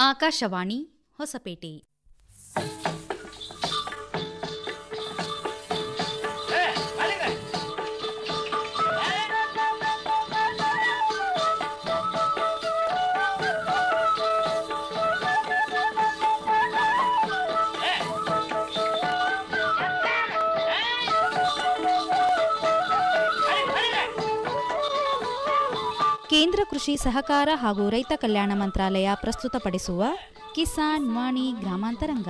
ಆಕಾಶವಾಣಿ ಹೊಸಪೇಟೆ ಕೇಂದ್ರ ಕೃಷಿ ಸಹಕಾರ ಹಾಗೂ ರೈತ ಕಲ್ಯಾಣ ಮಂತ್ರಾಲಯ ಪ್ರಸ್ತುತಪಡಿಸುವ ಕಿಸಾನ್ ವಾಣಿ ಗ್ರಾಮಾಂತರಂಗ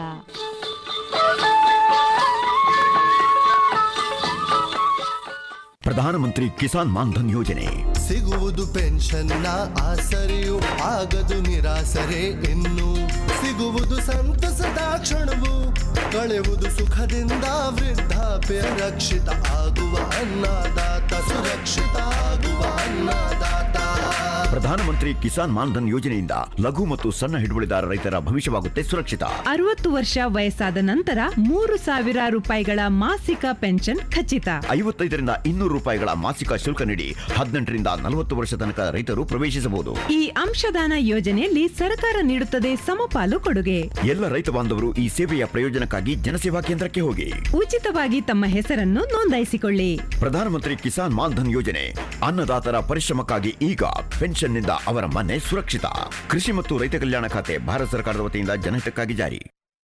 ಪ್ರಧಾನಮಂತ್ರಿ ಕಿಸಾನ್ ಮಾನ್ಧನ್ ಯೋಜನೆ ಸಿಗುವುದು ಪೆನ್ಷನ್ನ ಆಸರೆಯು ಆಗದು ನಿರಾಸರೆ ಇನ್ನು ಸಿಗುವುದು ಸಂತಸದ ಕ್ಷಣವು ಕಳೆಯುವುದು ಸುಖದಿಂದ ವೃದ್ಧಾಪ್ಯ ರಕ್ಷಿತ ಆಗುವ ಅನ್ನದಾತ ಸುರಕ್ಷಿತ ಆಗುವ ಅನ್ನದಾತ ಪ್ರಧಾನಮಂತ್ರಿ ಕಿಸಾನ್ ಮಾನ್ಧನ್ ಯೋಜನೆಯಿಂದ ಲಘು ಮತ್ತು ಸಣ್ಣ ಹಿಡುವಳಿದಾರ ರೈತರ ಭವಿಷ್ಯವಾಗುತ್ತೆ ಸುರಕ್ಷಿತ ಅರವತ್ತು ವರ್ಷ ವಯಸ್ಸಾದ ನಂತರ ಮೂರು ಸಾವಿರ ರೂಪಾಯಿಗಳ ಮಾಸಿಕ ಪೆನ್ಷನ್ ಖಚಿತ ಐವತ್ತೈದರಿಂದ ಇನ್ನೂರು ರೂಪಾಯಿಗಳ ಮಾಸಿಕ ಶುಲ್ಕ ನೀಡಿ ಹದಿನೆಂಟರಿಂದ ನಲವತ್ತು ವರ್ಷ ತನಕ ರೈತರು ಪ್ರವೇಶಿಸಬಹುದು ಈ ಅಂಶದಾನ ಯೋಜನೆಯಲ್ಲಿ ಸರ್ಕಾರ ನೀಡುತ್ತದೆ ಸಮಪಾಲು ಕೊಡುಗೆ ಎಲ್ಲ ರೈತ ಬಾಂಧವರು ಈ ಸೇವೆಯ ಪ್ರಯೋಜನಕ್ಕಾಗಿ ಜನಸೇವಾ ಕೇಂದ್ರಕ್ಕೆ ಹೋಗಿ ಉಚಿತವಾಗಿ ತಮ್ಮ ಹೆಸರನ್ನು ನೋಂದಾಯಿಸಿಕೊಳ್ಳಿ ಪ್ರಧಾನಮಂತ್ರಿ ಕಿಸಾನ್ ಮಾನ್ಧನ್ ಯೋಜನೆ ಅನ್ನದಾತರ ಪರಿಶ್ರಮಕ್ಕಾಗಿ ಈಗ ಪೆನ್ಷನ್ನಿಂದ ಅವರ ಮನೆ ಸುರಕ್ಷಿತ ಕೃಷಿ ಮತ್ತು ರೈತ ಕಲ್ಯಾಣ ಖಾತೆ ಭಾರತ ಸರ್ಕಾರದ ವತಿಯಿಂದ ಜನಹಿತಕ್ಕಾಗಿ ಜಾರಿ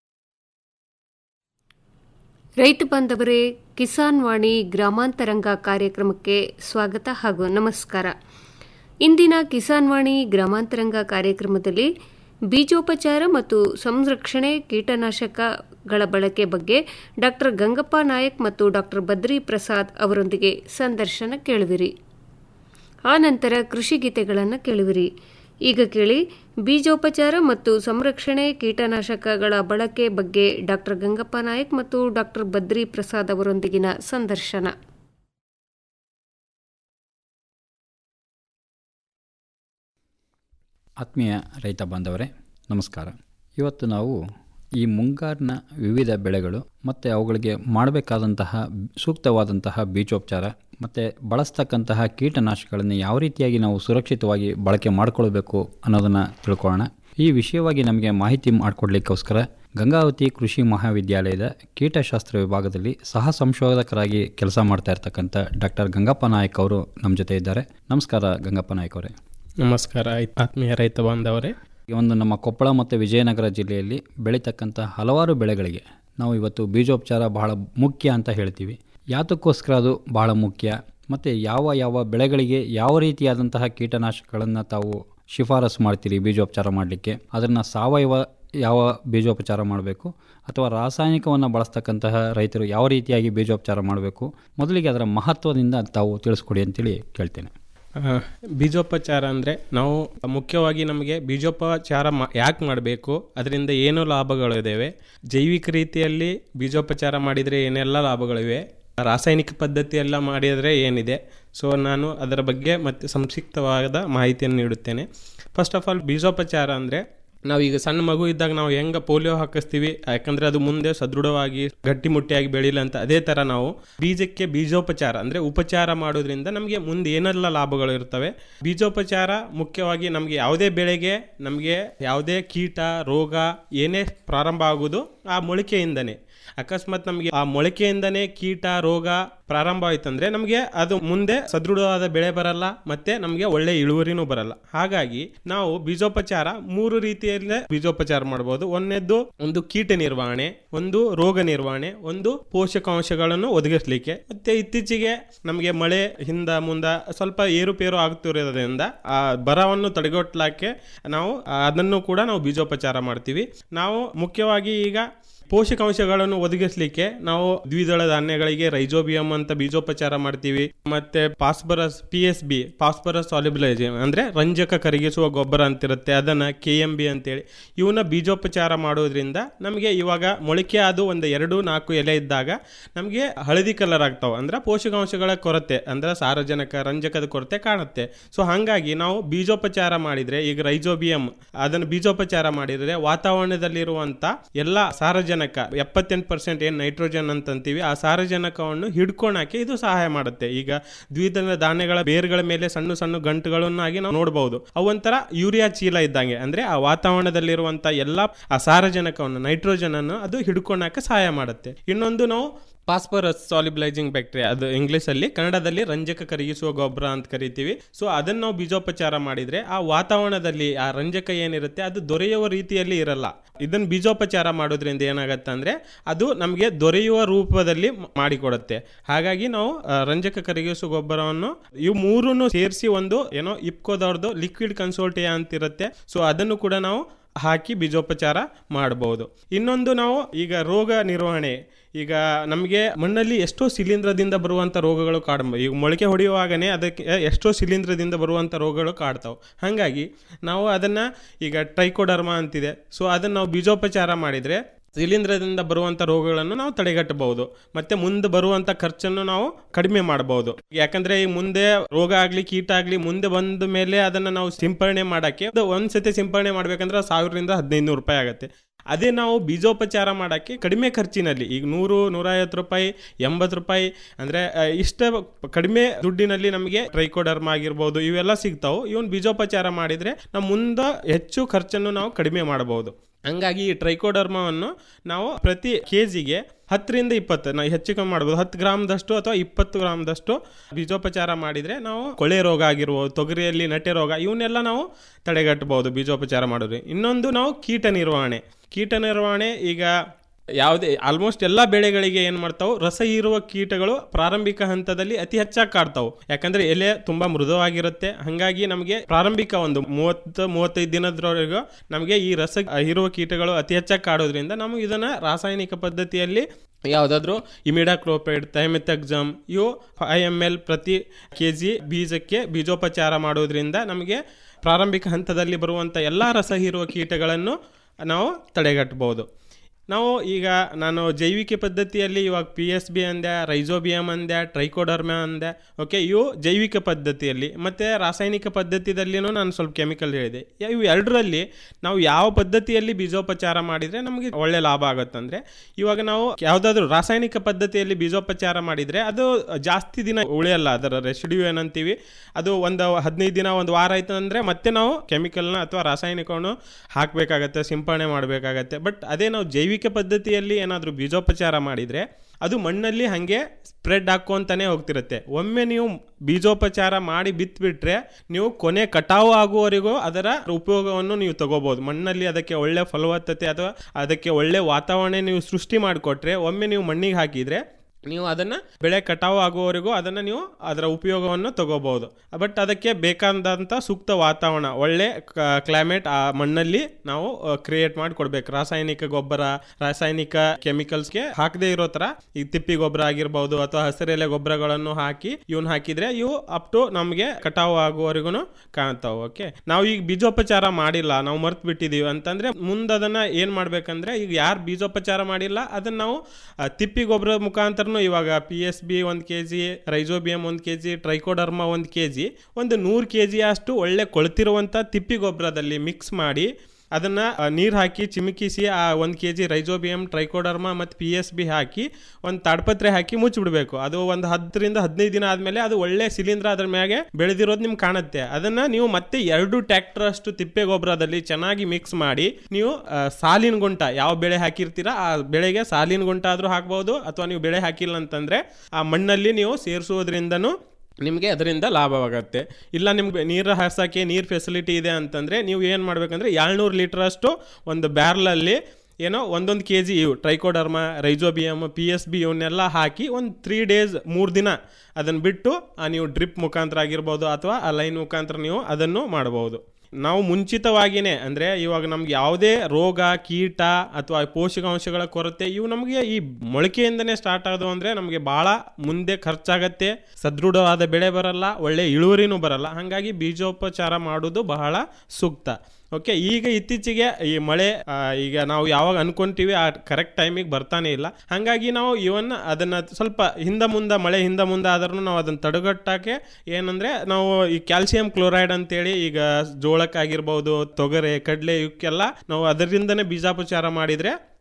ರೈತ ಬಾಂಧವರೇ ಕಿಸಾನ್ ವಾಣಿ ಗ್ರಾಮಾಂತರಂಗ ಕಾರ್ಯಕ್ರಮಕ್ಕೆ ಸ್ವಾಗತ ಹಾಗೂ ನಮಸ್ಕಾರ ಇಂದಿನ ಕಿಸಾನ್ ವಾಣಿ ಗ್ರಾಮಾಂತರಂಗ ಕಾರ್ಯಕ್ರಮದಲ್ಲಿ ಬೀಜೋಪಚಾರ ಮತ್ತು ಸಂರಕ್ಷಣೆ ಕೀಟನಾಶಕಗಳ ಬಳಕೆ ಬಗ್ಗೆ ಡಾಕ್ಟರ್ ಗಂಗಪ್ಪ ನಾಯಕ್ ಮತ್ತು ಡಾಕ್ಟರ್ ಬದ್ರಿ ಪ್ರಸಾದ್ ಅವರೊಂದಿಗೆ ಸಂದರ್ಶನ ಕೇಳುವಿರಿ ಆನಂತರ ಕೃಷಿ ಗೀತೆಗಳನ್ನು ಕೇಳುವಿರಿ ಈಗ ಕೇಳಿ ಬೀಜೋಪಚಾರ ಮತ್ತು ಸಂರಕ್ಷಣೆ ಕೀಟನಾಶಕಗಳ ಬಳಕೆ ಬಗ್ಗೆ ಡಾಕ್ಟರ್ ಗಂಗಪ್ಪ ನಾಯಕ್ ಮತ್ತು ಡಾಕ್ಟರ್ ಬದ್ರಿ ಪ್ರಸಾದ್ ಅವರೊಂದಿಗಿನ ಸಂದರ್ಶನ ಆತ್ಮೀಯ ರೈತ ಬಾಂಧವರೇ ನಮಸ್ಕಾರ ಇವತ್ತು ನಾವು ಈ ಮುಂಗಾರಿನ ವಿವಿಧ ಬೆಳೆಗಳು ಮತ್ತು ಅವುಗಳಿಗೆ ಮಾಡಬೇಕಾದಂತಹ ಸೂಕ್ತವಾದಂತಹ ಬೀಜೋಪಚಾರ ಮತ್ತು ಬಳಸ್ತಕ್ಕಂತಹ ಕೀಟನಾಶಕಗಳನ್ನು ಯಾವ ರೀತಿಯಾಗಿ ನಾವು ಸುರಕ್ಷಿತವಾಗಿ ಬಳಕೆ ಮಾಡಿಕೊಳ್ಬೇಕು ಅನ್ನೋದನ್ನು ತಿಳ್ಕೊಳ್ಳೋಣ ಈ ವಿಷಯವಾಗಿ ನಮಗೆ ಮಾಹಿತಿ ಮಾಡಿಕೊಡ್ಲಿಕ್ಕೋಸ್ಕರ ಗಂಗಾವತಿ ಕೃಷಿ ಮಹಾವಿದ್ಯಾಲಯದ ಕೀಟಶಾಸ್ತ್ರ ವಿಭಾಗದಲ್ಲಿ ಸಹ ಸಂಶೋಧಕರಾಗಿ ಕೆಲಸ ಮಾಡ್ತಾ ಇರ್ತಕ್ಕಂಥ ಡಾಕ್ಟರ್ ಗಂಗಪ್ಪ ನಾಯಕ್ ಅವರು ನಮ್ಮ ಜೊತೆ ಇದ್ದಾರೆ ನಮಸ್ಕಾರ ಗಂಗಪ್ಪ ನಾಯಕ್ ಅವರೇ ನಮಸ್ಕಾರ ಐ- ಆತ್ಮೀಯ ರೈತ ಬಾಂಧವರೇ ಈ ಒಂದು ನಮ್ಮ ಕೊಪ್ಪಳ ಮತ್ತು ವಿಜಯನಗರ ಜಿಲ್ಲೆಯಲ್ಲಿ ಬೆಳೀತಕ್ಕಂಥ ಹಲವಾರು ಬೆಳೆಗಳಿಗೆ ನಾವು ಇವತ್ತು ಬೀಜೋಪಚಾರ ಬಹಳ ಮುಖ್ಯ ಅಂತ ಹೇಳ್ತೀವಿ ಯಾತಕ್ಕೋಸ್ಕರ ಅದು ಬಹಳ ಮುಖ್ಯ ಮತ್ತು ಯಾವ ಯಾವ ಬೆಳೆಗಳಿಗೆ ಯಾವ ರೀತಿಯಾದಂತಹ ಕೀಟನಾಶಕಗಳನ್ನು ತಾವು ಶಿಫಾರಸು ಮಾಡ್ತೀರಿ ಬೀಜೋಪಚಾರ ಮಾಡಲಿಕ್ಕೆ ಅದನ್ನು ಸಾವಯವ ಯಾವ ಬೀಜೋಪಚಾರ ಮಾಡಬೇಕು ಅಥವಾ ರಾಸಾಯನಿಕವನ್ನು ಬಳಸ್ತಕ್ಕಂತಹ ರೈತರು ಯಾವ ರೀತಿಯಾಗಿ ಬೀಜೋಪಚಾರ ಮಾಡಬೇಕು ಮೊದಲಿಗೆ ಅದರ ಮಹತ್ವದಿಂದ ತಾವು ತಿಳಿಸ್ಕೊಡಿ ಅಂತೇಳಿ ಕೇಳ್ತೇನೆ ಆ, ಬೀಜೋಪಚಾರ ಅಂದರೆ ನಾವು ಮುಖ್ಯವಾಗಿ ನಮಗೆ ಬೀಜೋಪಚಾರ ಮಾ ಯಾಕೆ ಮಾಡಬೇಕು ಅದರಿಂದ ಏನು ಲಾಭಗಳಿದ್ದಾವೆ ಜೈವಿಕ ರೀತಿಯಲ್ಲಿ ಬೀಜೋಪಚಾರ ಮಾಡಿದರೆ ಏನೆಲ್ಲ ಲಾಭಗಳಿವೆ ರಾಸಾಯನಿಕ ಪದ್ಧತಿಯೆಲ್ಲ ಮಾಡಿದರೆ ಏನಿದೆ ಸೊ ನಾನು ಅದರ ಬಗ್ಗೆ ಮತ್ತೆ ಸಂಕ್ಷಿಪ್ತವಾದ ಮಾಹಿತಿಯನ್ನು ನೀಡುತ್ತೇನೆ ಫಸ್ಟ್ ಆಫ್ ಆಲ್ ಬೀಜೋಪಚಾರ ಅಂದರೆ ನಾವೀಗ ಸಣ್ಣ ಮಗು ಇದ್ದಾಗ ನಾವು ಹೆಂಗೆ ಪೋಲಿಯೋ ಹಾಕಿಸ್ತೀವಿ ಯಾಕಂದ್ರೆ ಅದು ಮುಂದೆ ಸದೃಢವಾಗಿ ಗಟ್ಟಿಮುಟ್ಟಿಯಾಗಿ ಬೆಳೀಲಿ ಅಂತ ಅದೇ ಥರ ನಾವು ಬೀಜಕ್ಕೆ ಬೀಜೋಪಚಾರ ಅಂದರೆ ಉಪಚಾರ ಮಾಡೋದ್ರಿಂದ ನಮಗೆ ಮುಂದೆ ಏನೆಲ್ಲ ಲಾಭಗಳು ಇರ್ತವೆ ಬೀಜೋಪಚಾರ ಮುಖ್ಯವಾಗಿ ನಮಗೆ ಯಾವುದೇ ಬೆಳೆಗೆ ನಮಗೆ ಯಾವುದೇ ಕೀಟ ರೋಗ ಏನೇ ಪ್ರಾರಂಭ ಆಗೋದು ಆ ಮೊಳಕೆಯಿಂದನೇ ಅಕಸ್ಮಾತ್ ನಮಗೆ ಆ ಮೊಳಕೆಯಿಂದನೇ ಕೀಟ ರೋಗ ಪ್ರಾರಂಭ ಆಯ್ತಂದ್ರೆ ನಮಗೆ ಅದು ಮುಂದೆ ಸದೃಢವಾದ ಬೆಳೆ ಬರಲ್ಲ ಮತ್ತೆ ನಮಗೆ ಒಳ್ಳೆ ಇಳುವರಿನೂ ಬರಲ್ಲ ಹಾಗಾಗಿ ನಾವು ಬೀಜೋಪಚಾರ ಮೂರು ರೀತಿಯಲ್ಲೇ ಬೀಜೋಪಚಾರ ಮಾಡಬಹುದು ಒಂದನೇದ್ದು ಒಂದು ಕೀಟ ನಿರ್ವಹಣೆ ಒಂದು ರೋಗ ನಿರ್ವಹಣೆ ಒಂದು ಪೋಷಕಾಂಶಗಳನ್ನು ಒದಗಿಸ್ಲಿಕ್ಕೆ ಮತ್ತೆ ಇತ್ತೀಚೆಗೆ ನಮಗೆ ಮಳೆ ಹಿಂದ ಮುಂದ ಸ್ವಲ್ಪ ಏರುಪೇರು ಆಗ್ತಿರೋದ್ರಿಂದ ಆ ಬರವನ್ನು ತಡೆಗಟ್ಟಲಿಕ್ಕೆ ನಾವು ಅದನ್ನು ಕೂಡ ನಾವು ಬೀಜೋಪಚಾರ ಮಾಡ್ತೀವಿ ನಾವು ಮುಖ್ಯವಾಗಿ ಈಗ ಪೋಷಕಾಂಶಗಳನ್ನು ಒದಗಿಸ್ಲಿಕ್ಕೆ ನಾವು ದ್ವಿದಳ ಧಾನ್ಯಗಳಿಗೆ ರೈಜೋಬಿಯಂ ಅಂತ ಬೀಜೋಪಚಾರ ಮಾಡ್ತೀವಿ ಮತ್ತೆ phosphorus P S B phosphorus solubilisation ಅಂದ್ರೆ ರಂಜಕ ಕರಗಿಸುವ ಗೊಬ್ಬರ ಅಂತಿರುತ್ತೆ ಅದನ್ನ ಕೆ ಎಂ ಬಿ ಅಂತೇಳಿ ಇವನ್ನ ಬೀಜೋಪಚಾರ ಮಾಡೋದ್ರಿಂದ ನಮಗೆ ಇವಾಗ ಮೊಳಕೆ ಅದು ಒಂದು ಎರಡು ನಾಲ್ಕು ಎಲೆ ಇದ್ದಾಗ ನಮಗೆ ಹಳದಿ ಕಲರ್ ಆಗ್ತಾವೆ ಅಂದ್ರೆ ಪೋಷಕಾಂಶಗಳ ಕೊರತೆ ಅಂದ್ರೆ ಸಾರಜನಕ ರಂಜಕದ ಕೊರತೆ ಕಾಣುತ್ತೆ ಸೊ ಹಾಗಾಗಿ ನಾವು ಬೀಜೋಪಚಾರ ಮಾಡಿದ್ರೆ ಈಗ ರೈಜೋಬಿಯಂ ಅದನ್ನು ಬೀಜೋಪಚಾರ ಮಾಡಿದ್ರೆ ವಾತಾವರಣದಲ್ಲಿರುವಂತ ಎಲ್ಲ ಸಾರಜನಕ ಸಾರಜನಕ ಎಪ್ಪತ್ತೆಂಟು ಪರ್ಸೆಂಟ್ ಏನು ನೈಟ್ರೋಜನ್ ಅಂತಂತೀವಿ ಆ ಸಾರಜನಕವನ್ನು ಹಿಡ್ಕೊಳಕ್ಕೆ ಇದು ಸಹಾಯ ಮಾಡುತ್ತೆ ಈಗ ದ್ವಿದಳ ಧಾನ್ಯಗಳ ಬೇರುಗಳ ಮೇಲೆ ಸಣ್ಣ ಸಣ್ಣ ಗಂಟುಗಳನ್ನಾಗಿ ನಾವು ನೋಡಬಹುದು ಅವೊಂಥರ ಯೂರಿಯಾ ಚೀಲ ಇದ್ದಂಗೆ ಅಂದ್ರೆ ಆ ವಾತಾವರಣದಲ್ಲಿರುವಂತ ಎಲ್ಲ ಆ ಸಾರಜನಕವನ್ನು ನೈಟ್ರೋಜನ್ ಅನ್ನು ಅದು ಹಿಡ್ಕೊಳಕ್ಕೆ ಸಹಾಯ ಮಾಡುತ್ತೆ ಇನ್ನೊಂದು ನಾವು ಫಾಸ್ಫರಸ್ ಸಾಲಿಬಲೈಸಿಂಗ್ ಬ್ಯಾಕ್ಟೀರಿಯಾ ಅದು ಇಂಗ್ಲಿಷ್ ಅಲ್ಲಿ ಕನ್ನಡದಲ್ಲಿ ರಂಜಕ ಕರಗಿಸುವ ಗೊಬ್ಬರ ಅಂತ ಕರಿತೀವಿ ಸೊ ಅದನ್ನ ನಾವು ಬೀಜೋಪಚಾರ ಮಾಡಿದ್ರೆ ಆ ವಾತಾವರಣದಲ್ಲಿ ಆ ರಂಜಕ ಏನಿರುತ್ತೆ ಅದು ದೊರೆಯುವ ರೀತಿಯಲ್ಲಿ ಇರಲ್ಲ ಇದನ್ನ ಬೀಜೋಪಚಾರ ಮಾಡೋದ್ರಿಂದ ಏನಾಗತ್ತೆ ಅಂದ್ರೆ ಅದು ನಮಗೆ ದೊರೆಯುವ ರೂಪದಲ್ಲಿ ಮ- ಮಾಡಿಕೊಡುತ್ತೆ ಹಾಗಾಗಿ ನಾವು ಆ, ರಂಜಕ ಕರಗಿಸುವ ಗೊಬ್ಬರವನ್ನು ಇವು ಮೂರನ್ನು ಸೇರಿಸಿ ಒಂದು ಏನೋ ಇಪ್ಕೋದವ್ರದ್ದು ಲಿಕ್ವಿಡ್ ಕನ್ಸೋಲ್ಟಿಯಾ ಅಂತ ಇರುತ್ತೆ ಸೊ ಅದನ್ನು ಕೂಡ ನಾವು ಹಾಕಿ ಬೀಜೋಪಚಾರ ಮಾಡಬಹುದು ಇನ್ನೊಂದು ನಾವು ಈಗ ರೋಗ ನಿರ್ವಹಣೆ ಈಗ ನಮಗೆ ಮಣ್ಣಲ್ಲಿ ಎಷ್ಟೋ ಶಿಲೀಂಧ್ರದಿಂದ ಬರುವಂಥ ರೋಗಗಳು ಕಾಡ ಈಗ ಮೊಳಕೆ ಹೊಡೆಯುವಾಗನೇ ಅದಕ್ಕೆ ಎಷ್ಟೋ ಶಿಲೀಂಧ್ರದಿಂದ ಬರುವಂಥ ರೋಗಗಳು ಕಾಡ್ತಾವೆ ಹಾಗಾಗಿ ನಾವು ಅದನ್ನು ಈಗ ಟ್ರೈಕೋಡರ್ಮಾ ಅಂತಿದೆ ಸೊ ಅದನ್ನು ನಾವು ಬೀಜೋಪಚಾರ ಮಾಡಿದರೆ ಶಿಲೀಂಧ್ರದಿಂದ ಬರುವಂಥ ರೋಗಗಳನ್ನು ನಾವು ತಡೆಗಟ್ಟಬಹುದು ಮತ್ತೆ ಮುಂದೆ ಬರುವಂಥ ಖರ್ಚನ್ನು ನಾವು ಕಡಿಮೆ ಮಾಡಬಹುದು ಯಾಕಂದ್ರೆ ಈ ಮುಂದೆ ರೋಗ ಆಗ್ಲಿ ಕೀಟ ಆಗ್ಲಿ ಮುಂದೆ ಬಂದ ಮೇಲೆ ಅದನ್ನ ನಾವು ಸಿಂಪರಣೆ ಮಾಡಕ್ಕೆ ಅದು ಒಂದ್ ಸತಿ ಸಿಂಪರಣೆ ಮಾಡ್ಬೇಕಂದ್ರೆ ಸಾವಿರದಿಂದ ಹದಿನೈದು ನೂರು ರೂಪಾಯಿ ಆಗುತ್ತೆ ಅದೇ ನಾವು ಬೀಜೋಪಚಾರ ಮಾಡೋಕ್ಕೆ ಕಡಿಮೆ ಖರ್ಚಿನಲ್ಲಿ ಈಗ ನೂರು ನೂರೈವತ್ತು ರೂಪಾಯಿ ಎಂಬತ್ತು ರೂಪಾಯಿ ಅಂದರೆ ಇಷ್ಟ ಕಡಿಮೆ ದುಡ್ಡಿನಲ್ಲಿ ನಮಗೆ ಟ್ರೈಕೋಡರ್ಮ ಆಗಿರ್ಬೋದು ಇವೆಲ್ಲ ಸಿಗ್ತಾವೆ ಇವನ್ ಬೀಜೋಪಚಾರ ಮಾಡಿದರೆ ನಾವು ಮುಂದೆ ಹೆಚ್ಚು ಖರ್ಚನ್ನು ನಾವು ಕಡಿಮೆ ಮಾಡಬಹುದು ಹಂಗಾಗಿ ಈ ಟ್ರೈಕೋಡರ್ಮವನ್ನು ನಾವು ಪ್ರತಿ ಕೆ ಜಿಗೆ ಹತ್ತರಿಂದ ಇಪ್ಪತ್ತು ನಾವು ಹೆಚ್ಚು ಕಮ್ಮಿ ಮಾಡ್ಬೋದು ಹತ್ತು ಗ್ರಾಮ್ದಷ್ಟು ಅಥವಾ ಇಪ್ಪತ್ತು ಗ್ರಾಮ್ದಷ್ಟು ಬೀಜೋಪಚಾರ ಮಾಡಿದರೆ ನಾವು ಕೊಳೆ ರೋಗ ಆಗಿರ್ಬೋದು ತೊಗರಿಯಲ್ಲಿ ನಟೆ ರೋಗ ಇವನ್ನೆಲ್ಲ ನಾವು ತಡೆಗಟ್ಟಬಹುದು ಬೀಜೋಪಚಾರ ಮಾಡೋದು ಇನ್ನೊಂದು ನಾವು ಕೀಟ ನಿರ್ವಹಣೆ ಕೀಟ ನಿರ್ವಹಣೆ ಈಗ ಯಾವುದೇ ಆಲ್ಮೋಸ್ಟ್ ಎಲ್ಲ ಬೆಳೆಗಳಿಗೆ ಏನು ಮಾಡ್ತಾವೆ ರಸ ಹೀರುವ ಕೀಟಗಳು ಪ್ರಾರಂಭಿಕ ಹಂತದಲ್ಲಿ ಅತಿ ಹೆಚ್ಚಾಗಿ ಕಾಡ್ತಾವೆ ಯಾಕಂದ್ರೆ ಎಲೆ ತುಂಬಾ ಮೃದುವಾಗಿರುತ್ತೆ ಹಾಗಾಗಿ ನಮಗೆ ಪ್ರಾರಂಭಿಕ ಒಂದು ಮೂವತ್ತು ಮೂವತ್ತೈದು ದಿನದವರೆಗೂ ನಮಗೆ ಈ ರಸ ಹೀರುವ ಕೀಟಗಳು ಅತಿ ಹೆಚ್ಚಾಗಿ ಕಾಡೋದ್ರಿಂದ ನಾವು ಇದನ್ನ ರಾಸಾಯನಿಕ ಪದ್ಧತಿಯಲ್ಲಿ ಯಾವುದಾದ್ರೂ ಇಮಿಡಾಕ್ಲೋಪೈಡ್ ಥೈಮೆಥಕ್ಸಮ್ ಇವು ಫೈವ್ ಎಮ್ ಎಲ್ ಪ್ರತಿ ಕೆ ಜಿ ಬೀಜಕ್ಕೆ ಬೀಜೋಪಚಾರ ಮಾಡೋದ್ರಿಂದ ನಮಗೆ ಪ್ರಾರಂಭಿಕ ಹಂತದಲ್ಲಿ ಬರುವಂಥ ಎಲ್ಲ ರಸ ಹೀರುವ ಕೀಟಗಳನ್ನು ನಾವು ತಡೆಗಟ್ಟಬಹುದು ನಾವು ಈಗ ನಾನು ಜೈವಿಕ ಪದ್ಧತಿಯಲ್ಲಿ ಇವಾಗ ಪಿ ಎಸ್ ಬಿ ಅಂದೆ ರೈಸೋಬಿಯಮ್ ಅಂದೆ ಟ್ರೈಕೋಡರ್ಮ ಅಂದೆ ಓಕೆ ಇವು ಜೈವಿಕ ಪದ್ಧತಿಯಲ್ಲಿ ಮತ್ತು ರಾಸಾಯನಿಕ ಪದ್ಧತಿಯಲ್ಲಿನೂ ನಾನು ಸ್ವಲ್ಪ ಕೆಮಿಕಲ್ ಹೇಳಿದೆ ಇವು ಎರಡರಲ್ಲಿ ನಾವು ಯಾವ ಪದ್ಧತಿಯಲ್ಲಿ ಬೀಜೋಪಚಾರ ಮಾಡಿದರೆ ನಮಗೆ ಒಳ್ಳೆ ಲಾಭ ಆಗುತ್ತಂದರೆ ಇವಾಗ ನಾವು ಯಾವುದಾದ್ರೂ ರಾಸಾಯನಿಕ ಪದ್ಧತಿಯಲ್ಲಿ ಬೀಜೋಪಚಾರ ಮಾಡಿದರೆ ಅದು ಜಾಸ್ತಿ ದಿನ ಉಳಿಯಲ್ಲ ಅದರ ರೆಸಿಡ್ಯೂ ಏನಂತೀವಿ ಅದು ಒಂದು ಹದಿನೈದು ದಿನ ಒಂದು ವಾರ ಆಯ್ತು ಅಂದರೆ ಮತ್ತೆ ನಾವು ಕೆಮಿಕಲ್ನ ಅಥವಾ ರಾಸಾಯನಿಕವನ್ನು ಹಾಕಬೇಕಾಗತ್ತೆ ಸಿಂಪರಣೆ ಮಾಡಬೇಕಾಗತ್ತೆ ಬಟ್ ಅದೇ ನಾವು ಜೈವಿಕ ಪದ್ಧತಿಯಲ್ಲಿ ಏನಾದರೂ ಬೀಜೋಪಚಾರ ಮಾಡಿದರೆ ಅದು ಮಣ್ಣಲ್ಲಿ ಹಾಗೆ ಸ್ಪ್ರೆಡ್ ಹಾಕ್ಕೊಂತಾನೆ ಹೋಗ್ತಿರುತ್ತೆ ಒಮ್ಮೆ ನೀವು ಬೀಜೋಪಚಾರ ಮಾಡಿ ಬಿತ್ಬಿಟ್ರೆ ನೀವು ಕೊನೆ ಕಟಾವು ಆಗುವವರೆಗೂ ಅದರ ಉಪಯೋಗವನ್ನು ನೀವು ತಗೋಬಹುದು ಮಣ್ಣಲ್ಲಿ ಅದಕ್ಕೆ ಒಳ್ಳೆ ಫಲವತ್ತತೆ ಅಥವಾ ಅದಕ್ಕೆ ಒಳ್ಳೆ ವಾತಾವರಣ ನೀವು ಸೃಷ್ಟಿ ಮಾಡಿಕೊಟ್ರೆ ಒಮ್ಮೆ ನೀವು ಮಣ್ಣಿಗೆ ಹಾಕಿದ್ರೆ ನೀವು ಅದನ್ನ ಬೆಳೆ ಕಟಾವು ಆಗುವವರೆಗೂ ಅದನ್ನ ನೀವು ಅದರ ಉಪಯೋಗವನ್ನು ತಗೋಬಹುದು ಬಟ್ ಅದಕ್ಕೆ ಬೇಕಾದಂತ ಸೂಕ್ತ ವಾತಾವರಣ ಒಳ್ಳೆ ಕ್ಲೈಮೇಟ್ ಆ ಮಣ್ಣಲ್ಲಿ ನಾವು ಕ್ರಿಯೇಟ್ ಮಾಡಿ ಕೊಡ್ಬೇಕು ರಾಸಾಯನಿಕ ಗೊಬ್ಬರ ರಾಸಾಯನಿಕ ಕೆಮಿಕಲ್ಸ್ಗೆ ಹಾಕದೇ ಇರೋ ತರ ಈ ತಿಪ್ಪಿ ಗೊಬ್ಬರ ಆಗಿರ್ಬೋದು ಅಥವಾ ಹಸಿರೆಲೆ ಗೊಬ್ಬರಗಳನ್ನು ಹಾಕಿ ಇವನ್ ಹಾಕಿದ್ರೆ ಇವು ಅಪ್ ಟು ನಮಗೆ ಕಟಾವು ಆಗುವವರೆಗೂ ಕಾಣ್ತಾವೆ ಓಕೆ ನಾವು ಈಗ ಬೀಜೋಪಚಾರ ಮಾಡಿಲ್ಲ ನಾವು ಮರ್ತ್ ಬಿಟ್ಟಿದೀವಿ ಅಂತಂದ್ರೆ ಮುಂದೆ ಅದನ್ನ ಏನ್ ಮಾಡ್ಬೇಕಂದ್ರೆ ಈಗ ಯಾರು ಬೀಜೋಪಚಾರ ಮಾಡಿಲ್ಲ ಅದನ್ನ ನಾವು ಆ, ತಿಪ್ಪಿ ಗೊಬ್ಬರ ಮುಖಾಂತರನು ಇವಾಗ ಪಿ ಎಸ್ ಬಿ ಒಂದು ಕೆ ಜಿ ರೈಸೋಬಿಯಂ ಒಂದು ಕೆ ಜಿ ಟ್ರೈಕೋಡರ್ಮಾ ಒಂದು ಕೆ ಜಿ ಒಂದು ನೂರು ಕೆ ಜಿ ಅಷ್ಟು ಒಳ್ಳೆ ಕೊಳ್ತಿರುವಂಥ ತಿಪ್ಪಿ ಗೊಬ್ಬರದಲ್ಲಿ ಮಿಕ್ಸ್ ಮಾಡಿ ಅದನ್ನ ನೀರು ಹಾಕಿ ಚಿಮುಕಿಸಿ ಆ ಒಂದು ಕೆ ಜಿ ರೈಸೋಬಿಯಂ ಟ್ರೈಕೋಡರ್ಮಾ ಮತ್ತು ಪಿ ಎಸ್ ಬಿ ಹಾಕಿ ಒಂದು ತಾಡ್ಪತ್ರೆ ಹಾಕಿ ಮುಚ್ಚಿಬಿಡ್ಬೇಕು ಅದು ಒಂದು ಹತ್ತರಿಂದ ಹದಿನೈದು ದಿನ ಆದಮೇಲೆ ಅದು ಒಳ್ಳೆ ಶಿಲೀಂಧ್ರ ಅದ್ರ ಮ್ಯಾಗೆ ಬೆಳೆದಿರೋದು ನಿಮ್ಗೆ ಕಾಣುತ್ತೆ ಅದನ್ನ ನೀವು ಮತ್ತೆ ಎರಡು ಟ್ಯಾಕ್ಟರ್ ಅಷ್ಟು ತಿಪ್ಪೆ ಗೊಬ್ಬರದಲ್ಲಿ ಚೆನ್ನಾಗಿ ಮಿಕ್ಸ್ ಮಾಡಿ ನೀವು ಆ, ಸಾಲಿನ ಗುಂಟ ಯಾವ ಬೆಳೆ ಹಾಕಿರ್ತೀರಾ ಆ ಬೆಳೆಗೆ ಸಾಲಿನ ಗುಂಟ ಆದರೂ ಹಾಕ್ಬೋದು ಅಥವಾ ನೀವು ಬೆಳೆ ಹಾಕಿಲ್ಲ ಅಂತಂದ್ರೆ ಆ ಮಣ್ಣಲ್ಲಿ ನೀವು ಸೇರಿಸುವುದರಿಂದನೂ ನಿಮಗೆ ಅದರಿಂದ ಲಾಭವಾಗುತ್ತೆ ಇಲ್ಲ ನಿಮ್ಗೆ ನೀರು ಹಾಸಕ್ಕೆ ನೀರು ಫೆಸಿಲಿಟಿ ಇದೆ ಅಂತಂದರೆ ನೀವು ಏನು ಮಾಡಬೇಕಂದ್ರೆ ಏಳ್ನೂರು ಲೀಟ್ರ್ ಅಷ್ಟು ಒಂದು ಬ್ಯಾರ್ಲಲ್ಲಿ ಏನೋ ಒಂದೊಂದು ಕೆ ಜಿ ಇವು trichoderma rhizobium P S B ಇವನ್ನೆಲ್ಲ ಹಾಕಿ ಒಂದು ತ್ರೀ ಡೇಸ್ ಮೂರು ದಿನ ಅದನ್ನು ಬಿಟ್ಟು ಆ ನೀವು ಡ್ರಿಪ್ ಮುಖಾಂತರ ಆಗಿರ್ಬೋದು ಅಥವಾ ಆ ಲೈನ್ ಮುಖಾಂತರ ನೀವು ಅದನ್ನು ಮಾಡಬಹುದು ನಾವು ಮುಂಚಿತವಾಗಿಯೇ ಅಂದರೆ ಇವಾಗ ನಮ್ಗೆ ಯಾವುದೇ ರೋಗ ಕೀಟ ಅಥವಾ ಪೋಷಕಾಂಶಗಳ ಕೊರತೆ ಇವು ನಮಗೆ ಈ ಮೊಳಕೆಯಿಂದನೇ ಸ್ಟಾರ್ಟ್ ಆದವು ಅಂದರೆ ನಮಗೆ ಭಾಳ ಮುಂದೆ ಖರ್ಚಾಗತ್ತೆ ಸದೃಢವಾದ ಬೆಳೆ ಬರಲ್ಲ ಒಳ್ಳೆ ಇಳುವರಿನೂ ಬರಲ್ಲ ಹಾಗಾಗಿ ಬೀಜೋಪಚಾರ ಮಾಡೋದು ಬಹಳ ಸೂಕ್ತ ಓಕೆ ಈಗ ಇತ್ತೀಚೆಗೆ ಈ ಮಳೆ ಆ, ಈಗ ನಾವು ಯಾವಾಗ ಅನ್ಕೊಂತೀವಿ ಆ ಕರೆಕ್ಟ್ ಟೈಮಿಗೆ ಬರ್ತಾನೆ ಇಲ್ಲ ಹಾಗಾಗಿ ನಾವು ಇವನ್ ಅದನ್ನ ಸ್ವಲ್ಪ ಹಿಂದ ಮುಂದೆ ಮಳೆ ಹಿಂದ ಮುಂದೆ ಆದ್ರೂ ನಾವು ಅದನ್ನ ತಡೆಗಟ್ಟಕ್ಕೆ ಏನಂದ್ರೆ ನಾವು ಈ ಕ್ಯಾಲ್ಸಿಯಂ ಕ್ಲೋರೈಡ್ ಅಂತೇಳಿ ಈಗ ಜೋಳಕ್ಕಾಗಿರ್ಬೋದು ತೊಗರೆ ಕಡಲೆ ಇವಕ್ಕೆಲ್ಲ ನಾವು ಅದರಿಂದನೇ ಬೀಜೋಪಚಾರ ಮಾಡಿದ್ರೆ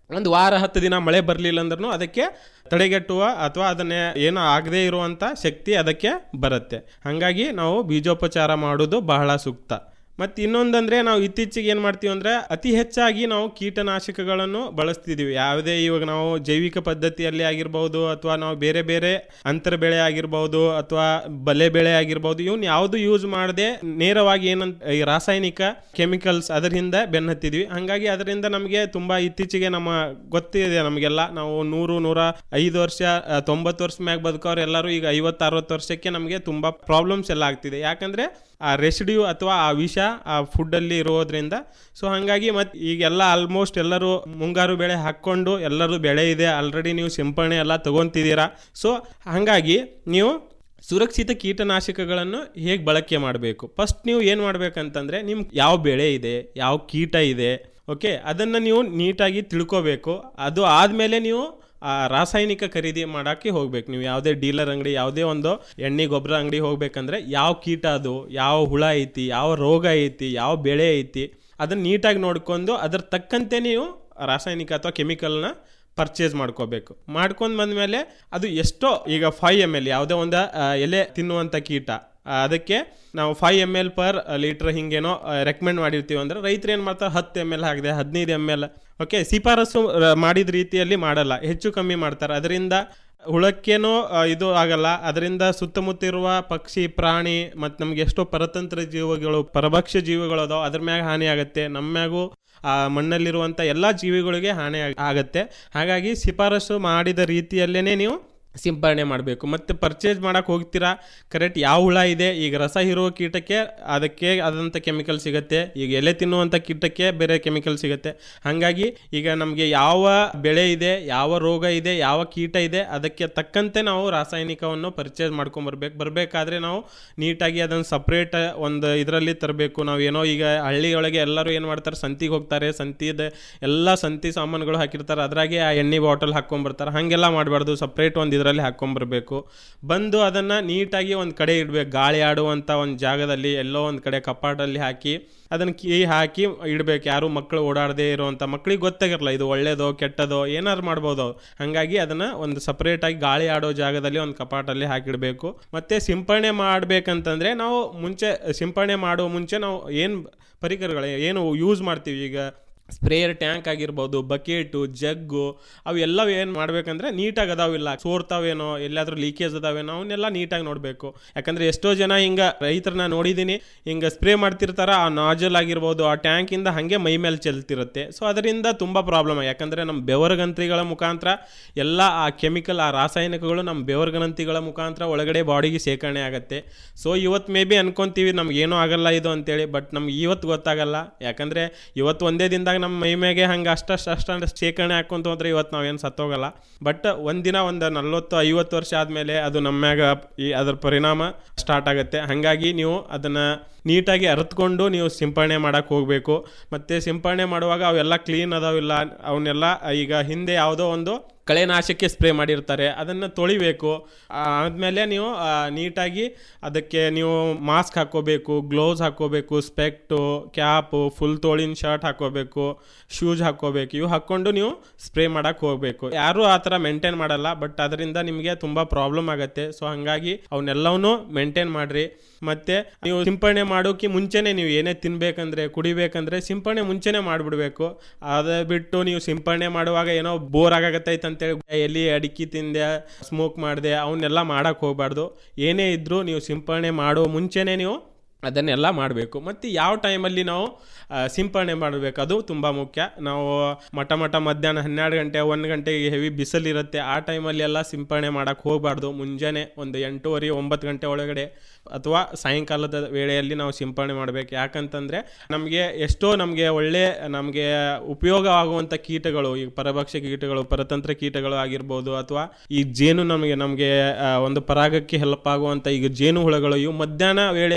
ಒಂದು ವಾರ ಹತ್ತು ದಿನ ಮಳೆ ಬರಲಿಲ್ಲ ಅಂದ್ರೂ ಅದಕ್ಕೆ ತಡೆಗಟ್ಟುವ ಅಥವಾ ಅದನ್ನೇ ಏನೋ ಆಗದೇ ಇರುವಂಥ ಶಕ್ತಿ ಅದಕ್ಕೆ ಬರುತ್ತೆ ಹಾಗಾಗಿ ನಾವು ಬೀಜೋಪಚಾರ ಮಾಡೋದು ಬಹಳ ಸೂಕ್ತ ಮತ್ತು ಇನ್ನೊಂದಂದ್ರೆ ನಾವು ಇತ್ತೀಚೆಗೆ ಏನು ಮಾಡ್ತೀವಿ ಅಂದರೆ ಅತಿ ಹೆಚ್ಚಾಗಿ ನಾವು ಕೀಟನಾಶಕಗಳನ್ನು ಬಳಸ್ತಿದ್ದೀವಿ ಯಾವುದೇ ಇವಾಗ ನಾವು ಜೈವಿಕ ಪದ್ಧತಿಯಲ್ಲಿ ಆಗಿರ್ಬೋದು ಅಥವಾ ನಾವು ಬೇರೆ ಬೇರೆ ಅಂತರ ಬೆಳೆ ಆಗಿರ್ಬೋದು ಅಥವಾ ಬಲೆ ಬೆಳೆ ಆಗಿರ್ಬೋದು ಇವನ್ ಯಾವುದು ಯೂಸ್ ಮಾಡದೆ ನೇರವಾಗಿ ಏನಂತ ಈ ರಾಸಾಯನಿಕ ಕೆಮಿಕಲ್ಸ್ ಅದರಿಂದ ಬೆನ್ನು ಹತ್ತಿದ್ವಿ ಹಾಗಾಗಿ ಅದರಿಂದ ನಮಗೆ ತುಂಬಾ ಇತ್ತೀಚೆಗೆ ನಮ್ಮ ಗೊತ್ತಿದೆ ನಮಗೆಲ್ಲ ನಾವು ನೂರು ನೂರ ಐದು ವರ್ಷ ಆ, ತೊಂಬತ್ತು ವರ್ಷ ಮ್ಯಾಗ ಬದುಕೋರು ಎಲ್ಲರೂ ಈಗ ಐವತ್ತು ಅರವತ್ತು ವರ್ಷಕ್ಕೆ ನಮಗೆ ತುಂಬಾ ಪ್ರಾಬ್ಲಮ್ಸ್ ಎಲ್ಲ ಆಗ್ತಿದೆ ಯಾಕಂದ್ರೆ ಆ ರೆಸಿಡ್ಯೂ ಅಥವಾ ಆ ವಿಷ ಆ ಫುಡ್ಡಲ್ಲಿ ಇರೋದ್ರಿಂದ ಸೊ ಹಾಗಾಗಿ ಮತ್ತು ಈಗೆಲ್ಲ ಆಲ್ಮೋಸ್ಟ್ ಎಲ್ಲರೂ ಮುಂಗಾರು ಬೆಳೆ ಹಾಕ್ಕೊಂಡು ಎಲ್ಲರೂ ಬೆಳೆ ಇದೆ ಆಲ್ರೆಡಿ ನೀವು ಸಿಂಪರಣೆ ಎಲ್ಲ ತಗೊಂತಿದ್ದೀರಾ ಸೊ ಹಾಗಾಗಿ ನೀವು ಸುರಕ್ಷಿತ ಕೀಟನಾಶಕಗಳನ್ನು ಹೇಗೆ ಬಳಕೆ ಮಾಡಬೇಕು ಫಸ್ಟ್ ನೀವು ಏನು ಮಾಡ್ಬೇಕಂತಂದ್ರೆ ನಿಮ್ಗೆ ಯಾವ ಬೆಳೆ ಇದೆ ಯಾವ ಕೀಟ ಇದೆ ಓಕೆ ಅದನ್ನು ನೀವು ನೀಟಾಗಿ ತಿಳ್ಕೋಬೇಕು ಅದು ಆದಮೇಲೆ ನೀವು ಆ ರಾಸಾಯನಿಕ ಖರೀದಿ ಮಾಡೋಕ್ಕೆ ಹೋಗ್ಬೇಕು ನೀವು ಯಾವುದೇ ಡೀಲರ್ ಅಂಗಡಿ ಯಾವುದೇ ಒಂದು ಎಣ್ಣೆ ಗೊಬ್ಬರ ಅಂಗಡಿ ಹೋಗ್ಬೇಕಂದ್ರೆ ಯಾವ ಕೀಟ ಅದು ಯಾವ ಹುಳ ಐತಿ ಯಾವ ರೋಗ ಐತಿ ಯಾವ ಬೆಳೆ ಐತಿ ಅದನ್ನ ನೀಟಾಗಿ ನೋಡ್ಕೊಂಡು ಅದ್ರ ತಕ್ಕಂತೆ ನೀವು ರಾಸಾಯನಿಕ ಅಥವಾ ಕೆಮಿಕಲ್ನ ಪರ್ಚೇಸ್ ಮಾಡ್ಕೋಬೇಕು ಮಾಡ್ಕೊಂಡು ಬಂದಮೇಲೆ ಅದು ಎಷ್ಟೋ ಈಗ ಫೈವ್ ಎಮ್ ಎಲ್ ಯಾವುದೇ ಒಂದು ಆ, ಎಲೆ ತಿನ್ನುವಂಥ ಕೀಟ ಆ, ಅದಕ್ಕೆ ನಾವು five M L per litre ಹಿಂಗೇನೋ ರೆಕಮೆಂಡ್ ಮಾಡಿರ್ತೀವಿ ಅಂದ್ರೆ ರೈತರು ಏನು ಮಾಡ್ತಾರೆ ಹತ್ತು ಎಮ್ ಎಲ್ ಹಾಕಿದೆ ಹದಿನೈದು ಎಮ್ ಎಲ್ ಓಕೆ ಶಿಫಾರಸು ಆ, ಮಾಡಿದ ರೀತಿಯಲ್ಲಿ ಮಾಡಲ್ಲ ಹೆಚ್ಚು ಕಮ್ಮಿ ಮಾಡ್ತಾರೆ ಅದರಿಂದ ಹುಳಕ್ಕೇನೋ ಆ, ಇದು ಆಗಲ್ಲ ಅದರಿಂದ ಸುತ್ತಮುತ್ತ ಇರುವ ಪಕ್ಷಿ ಪ್ರಾಣಿ ಮತ್ತು ನಮ್ಗೆ ಎಷ್ಟೋ ಪರತಂತ್ರ ಜೀವಿಗಳು ಪರಭಕ್ಷ್ಯ ಜೀವಿಗಳು ಅದಾವ ಅದ್ರ ಮ್ಯಾಗ ಹಾನಿ ಆಗುತ್ತೆ ನಮ್ಮ ಮ್ಯಾಗೂ ಆ ಮಣ್ಣಲ್ಲಿರುವಂಥ ಎಲ್ಲ ಜೀವಿಗಳಿಗೆ ಹಾನಿ ಆಗ್- ಆಗತ್ತೆ ಹಾಗಾಗಿ ಶಿಫಾರಸು ಮಾಡಿದ ರೀತಿಯಲ್ಲೇ ನೀವು ಸಿಂಪರಣೆ ಮಾಡಬೇಕು ಮತ್ತು ಪರ್ಚೇಸ್ ಮಾಡಕ್ಕೆ ಹೋಗ್ತೀರಾ ಕರೆಕ್ಟ್ ಯಾವ ಹುಳ ಇದೆ ಈಗ ರಸ ಹೀರುವ ಕೀಟಕ್ಕೆ ಅದಕ್ಕೆ ಆದಂಥ ಕೆಮಿಕಲ್ ಸಿಗುತ್ತೆ ಈಗ ಎಲೆ ತಿನ್ನುವಂಥ ಕೀಟಕ್ಕೆ ಬೇರೆ ಕೆಮಿಕಲ್ ಸಿಗುತ್ತೆ ಹಾಗಾಗಿ ಈಗ ನಮಗೆ ಯಾವ ಬೆಳೆ ಇದೆ ಯಾವ ರೋಗ ಇದೆ ಯಾವ ಕೀಟ ಇದೆ ಅದಕ್ಕೆ ತಕ್ಕಂತೆ ನಾವು ರಾಸಾಯನಿಕವನ್ನು ಪರ್ಚೇಸ್ ಮಾಡ್ಕೊಂಬರ್ಬೇಕು ಬರಬೇಕಾದ್ರೆ ನಾವು ನೀಟಾಗಿ ಅದನ್ನು ಸಪ್ರೇಟ್ ಒಂದು ಇದರಲ್ಲಿ ತರಬೇಕು ನಾವು ಏನೋ ಈಗ ಹಳ್ಳಿಯೊಳಗೆ ಎಲ್ಲರೂ ಏನು ಮಾಡ್ತಾರೆ ಸಂತಿಗೆ ಹೋಗ್ತಾರೆ ಸಂತಿದ ಎಲ್ಲ ಸಂತಿ ಸಾಮಾನುಗಳು ಹಾಕಿರ್ತಾರೆ ಅದ್ರಾಗೆ ಆ ಎಣ್ಣೆ ಬಾಟಲ್ ಹಾಕ್ಕೊಂಬರ್ತಾರೆ ಹಾಗೆಲ್ಲ ಮಾಡಬಾರ್ದು ಸಪ್ರೇಟ್ ಒಂದು ಇದರಲ್ಲಿ ಹಾಕ್ಕೊಂಬರ್ಬೇಕು ಬಂದು ಅದನ್ನು ನೀಟಾಗಿ ಒಂದು ಕಡೆ ಇಡಬೇಕು ಗಾಳಿ ಆಡುವಂಥ ಒಂದು ಜಾಗದಲ್ಲಿ ಎಲ್ಲೋ ಒಂದು ಕಡೆ ಕಪಾಟಲ್ಲಿ ಹಾಕಿ ಅದನ್ನು ಕೀ ಹಾಕಿ ಇಡಬೇಕು ಯಾರು ಮಕ್ಕಳು ಓಡಾಡದೇ ಇರುವಂಥ ಮಕ್ಕಳಿಗೆ ಗೊತ್ತಾಗಿರಲ್ಲ ಇದು ಒಳ್ಳೇದೋ ಕೆಟ್ಟದೋ ಏನಾದ್ರು ಮಾಡ್ಬೋದು ಹಾಗಾಗಿ ಅದನ್ನು ಒಂದು ಸಪ್ರೇಟಾಗಿ ಗಾಳಿ ಆಡೋ ಜಾಗದಲ್ಲಿ ಒಂದು ಕಪಾಟಲ್ಲಿ ಹಾಕಿಡಬೇಕು ಮತ್ತು ಸಿಂಪರಣೆ ಮಾಡಬೇಕಂತಂದರೆ ನಾವು ಮುಂಚೆ ಸಿಂಪರಣೆ ಮಾಡುವ ಮುಂಚೆ ನಾವು ಏನು ಪರಿಕರಗಳು ಏನು ಯೂಸ್ ಮಾಡ್ತೀವಿ ಈಗ ಸ್ಪ್ರೇಯರ್ ಟ್ಯಾಂಕ್ ಆಗಿರ್ಬೋದು ಬಕೆಟು ಜಗ್ಗು ಅವೆಲ್ಲ ಏನು ಮಾಡ್ಬೇಕಂದ್ರೆ ನೀಟಾಗಿ ಅದಾವಿಲ್ಲ ಸೋರ್ತಾವೇನೋ ಎಲ್ಲಾದ್ರೂ ಲೀಕೇಜ್ ಅದಾವೇನೋ ಅವನ್ನೆಲ್ಲ ನೀಟಾಗಿ ನೋಡಬೇಕು ಯಾಕಂದ್ರೆ ಎಷ್ಟೋ ಜನ ಹಿಂಗೆ ರೈತರನ್ನ ನೋಡಿದ್ದೀನಿ ಹಿಂಗೆ ಸ್ಪ್ರೇ ಮಾಡ್ತಿರ್ತಾರ ಆ ನಾಜಲ್ ಆಗಿರ್ಬೋದು ಆ ಟ್ಯಾಂಕಿಂದ ಹಾಗೆ ಮೈ ಮೇಲೆ ಚೆಲ್ತಿರುತ್ತೆ ಸೊ ಅದರಿಂದ ತುಂಬ ಪ್ರಾಬ್ಲಮ್ ಯಾಕಂದರೆ ನಮ್ಮ ಬೆವರುಗಂತ್ರಿಗಳ ಮುಖಾಂತರ ಎಲ್ಲ ಆ ಕೆಮಿಕಲ್ ಆ ರಾಸಾಯನಿಕಗಳು ನಮ್ಮ ಬೆವರುಗಂತಿಗಳ ಮುಖಾಂತರ ಒಳಗಡೆ ಬಾಡಿಗೆ ಶೇಖರಣೆ ಆಗುತ್ತೆ ಸೊ ಇವತ್ತು ಮೇ ಬಿ ಅನ್ಕೊಂತೀವಿ ನಮ್ಗೆ ಏನೂ ಆಗಲ್ಲ ಇದು ಅಂತೇಳಿ ಬಟ್ ನಮ್ಗೆ ಇವತ್ತು ಗೊತ್ತಾಗಲ್ಲ ಯಾಕಂದರೆ ಇವತ್ತು ಒಂದೇ ದಿನದಾಗ ನಮ್ಮ ಮೈ ಮೇಗೆ ಹಂಗೆ ಅಷ್ಟಷ್ಟು ಅಷ್ಟು ಶೇಖರಣೆ ಹಾಕೊಂತ ಹೋದ್ರೆ ಇವತ್ತು ನಾವೇನು ಸತ್ತೋಗಲ್ಲ ಬಟ್ ಒಂದಿನ ಒಂದು ನಲ್ವತ್ತು ಐವತ್ತು ವರ್ಷ ಆದಮೇಲೆ ಅದು ನಮ್ಮ ಮ್ಯಾಗ ಈ ಅದರ ಪರಿಣಾಮ ಸ್ಟಾರ್ಟ್ ಆಗುತ್ತೆ ಹಾಗಾಗಿ ನೀವು ಅದನ್ನು ನೀಟಾಗಿ ಅರ್ತ್ಕೊಂಡು ನೀವು ಸಿಂಪರಣೆ ಮಾಡಕ್ಕೆ ಹೋಗಬೇಕು ಮತ್ತು ಸಿಂಪರಣೆ ಮಾಡುವಾಗ ಅವೆಲ್ಲ ಕ್ಲೀನ್ ಅದಾವಿಲ್ಲ ಅವನ್ನೆಲ್ಲ ಈಗ ಹಿಂದೆ ಯಾವುದೋ ಒಂದು ಕಳೆನಾಶಕ್ಕೆ ಸ್ಪ್ರೇ ಮಾಡಿರ್ತಾರೆ ಅದನ್ನು ತೊಳಿಬೇಕು ಆದಮೇಲೆ ನೀವು ಆ, ನೀಟಾಗಿ ಅದಕ್ಕೆ ನೀವು ಮಾಸ್ಕ್ ಹಾಕ್ಕೋಬೇಕು ಗ್ಲೌಸ್ ಹಾಕ್ಕೋಬೇಕು ಸ್ಪೆಕ್ಟು ಕ್ಯಾಪು ಫುಲ್ ತೋಳಿನ ಶರ್ಟ್ ಹಾಕ್ಕೋಬೇಕು ಶೂಸ್ ಹಾಕ್ಕೋಬೇಕು ಇವು ಹಾಕ್ಕೊಂಡು ನೀವು ಸ್ಪ್ರೇ ಮಾಡಕ್ಕೆ ಹೋಗಬೇಕು ಯಾರೂ ಆ ಥರ ಮೇಂಟೈನ್ ಮಾಡಲ್ಲ ಬಟ್ ಅದರಿಂದ ನಿಮಗೆ ತುಂಬ ಪ್ರಾಬ್ಲಮ್ ಆಗುತ್ತೆ ಸೊ ಹಾಗಾಗಿ ಅವನ್ನೆಲ್ಲವನ್ನೂ ಮೇಂಟೈನ್ ಮಾಡಿರಿ ಮತ್ತೆ ನೀವು ಸಿಂಪರಣೆ ಮಾಡೋಕೆ ಮುಂಚೆನೆ ನೀವು ಏನೇ ತಿನ್ಬೇಕಂದ್ರೆ ಕುಡಿಬೇಕಂದ್ರೆ ಸಿಂಪರಣೆ ಮುಂಚೆನೆ ಮಾಡಿಬಿಡ್ಬೇಕು ಅದ ಬಿಟ್ಟು ನೀವು ಸಿಂಪರಣೆ ಮಾಡುವಾಗ ಏನೋ ಬೋರ್ ಆಗಾಗತ್ತೈತೆ ಅಂತೇಳಿ ಎಲ್ಲಿ ಅಡಿಕೆ ತಿಂದೆ ಸ್ಮೋಕ್ ಮಾಡಿದೆ ಅವನ್ನೆಲ್ಲ ಮಾಡಕ್ಕೆ ಹೋಗಬಾರ್ದು ಏನೇ ಇದ್ರೂ ನೀವು ಸಿಂಪರಣೆ ಮಾಡೋ ಮುಂಚೆನೆ ನೀವು ಅದನ್ನೆಲ್ಲ ಮಾಡಬೇಕು ಮತ್ತು ಯಾವ ಟೈಮಲ್ಲಿ ನಾವು ಆ, ಸಿಂಪರಣೆ ಮಾಡಬೇಕು ಅದು ತುಂಬ ಮುಖ್ಯ ನಾವು ಮಠ ಮಠ ಮಧ್ಯಾಹ್ನ ಹನ್ನೆರಡು ಗಂಟೆ ಒಂದು ಗಂಟೆಗೆ ಹೆವಿ ಬಿಸಿಲಿರುತ್ತೆ ಆ ಟೈಮಲ್ಲಿ ಎಲ್ಲ ಸಿಂಪರಣೆ ಮಾಡೋಕ್ಕೆ ಹೋಗಬಾರ್ದು ಮುಂಜಾನೆ ಒಂದು ಎಂಟೂವರೆ ಒಂಬತ್ತು ಗಂಟೆ ಒಳಗಡೆ ಅಥವಾ ಸಾಯಂಕಾಲದ ವೇಳೆಯಲ್ಲಿ ನಾವು ಸಿಂಪರಣೆ ಮಾಡಬೇಕು ಯಾಕಂತಂದರೆ ನಮಗೆ ಎಷ್ಟೋ ನಮಗೆ ಒಳ್ಳೆ ನಮಗೆ ಉಪಯೋಗ ಆಗುವಂಥ ಕೀಟಗಳು ಈಗ ಪರಭಕ್ಷ ಕೀಟಗಳು ಪರತಂತ್ರ ಕೀಟಗಳು ಆಗಿರ್ಬೋದು ಅಥವಾ ಈ ಜೇನು ನಮಗೆ ನಮಗೆ ಆ, ಒಂದು ಪರಾಗಕ್ಕೆ ಹೆಲ್ಪ್ ಆಗುವಂಥ ಈಗ ಜೇನು ಹುಳಗಳು ಇವು ಮಧ್ಯಾಹ್ನ ವೇಳೆಯಲ್ಲಿ ತುಂಬ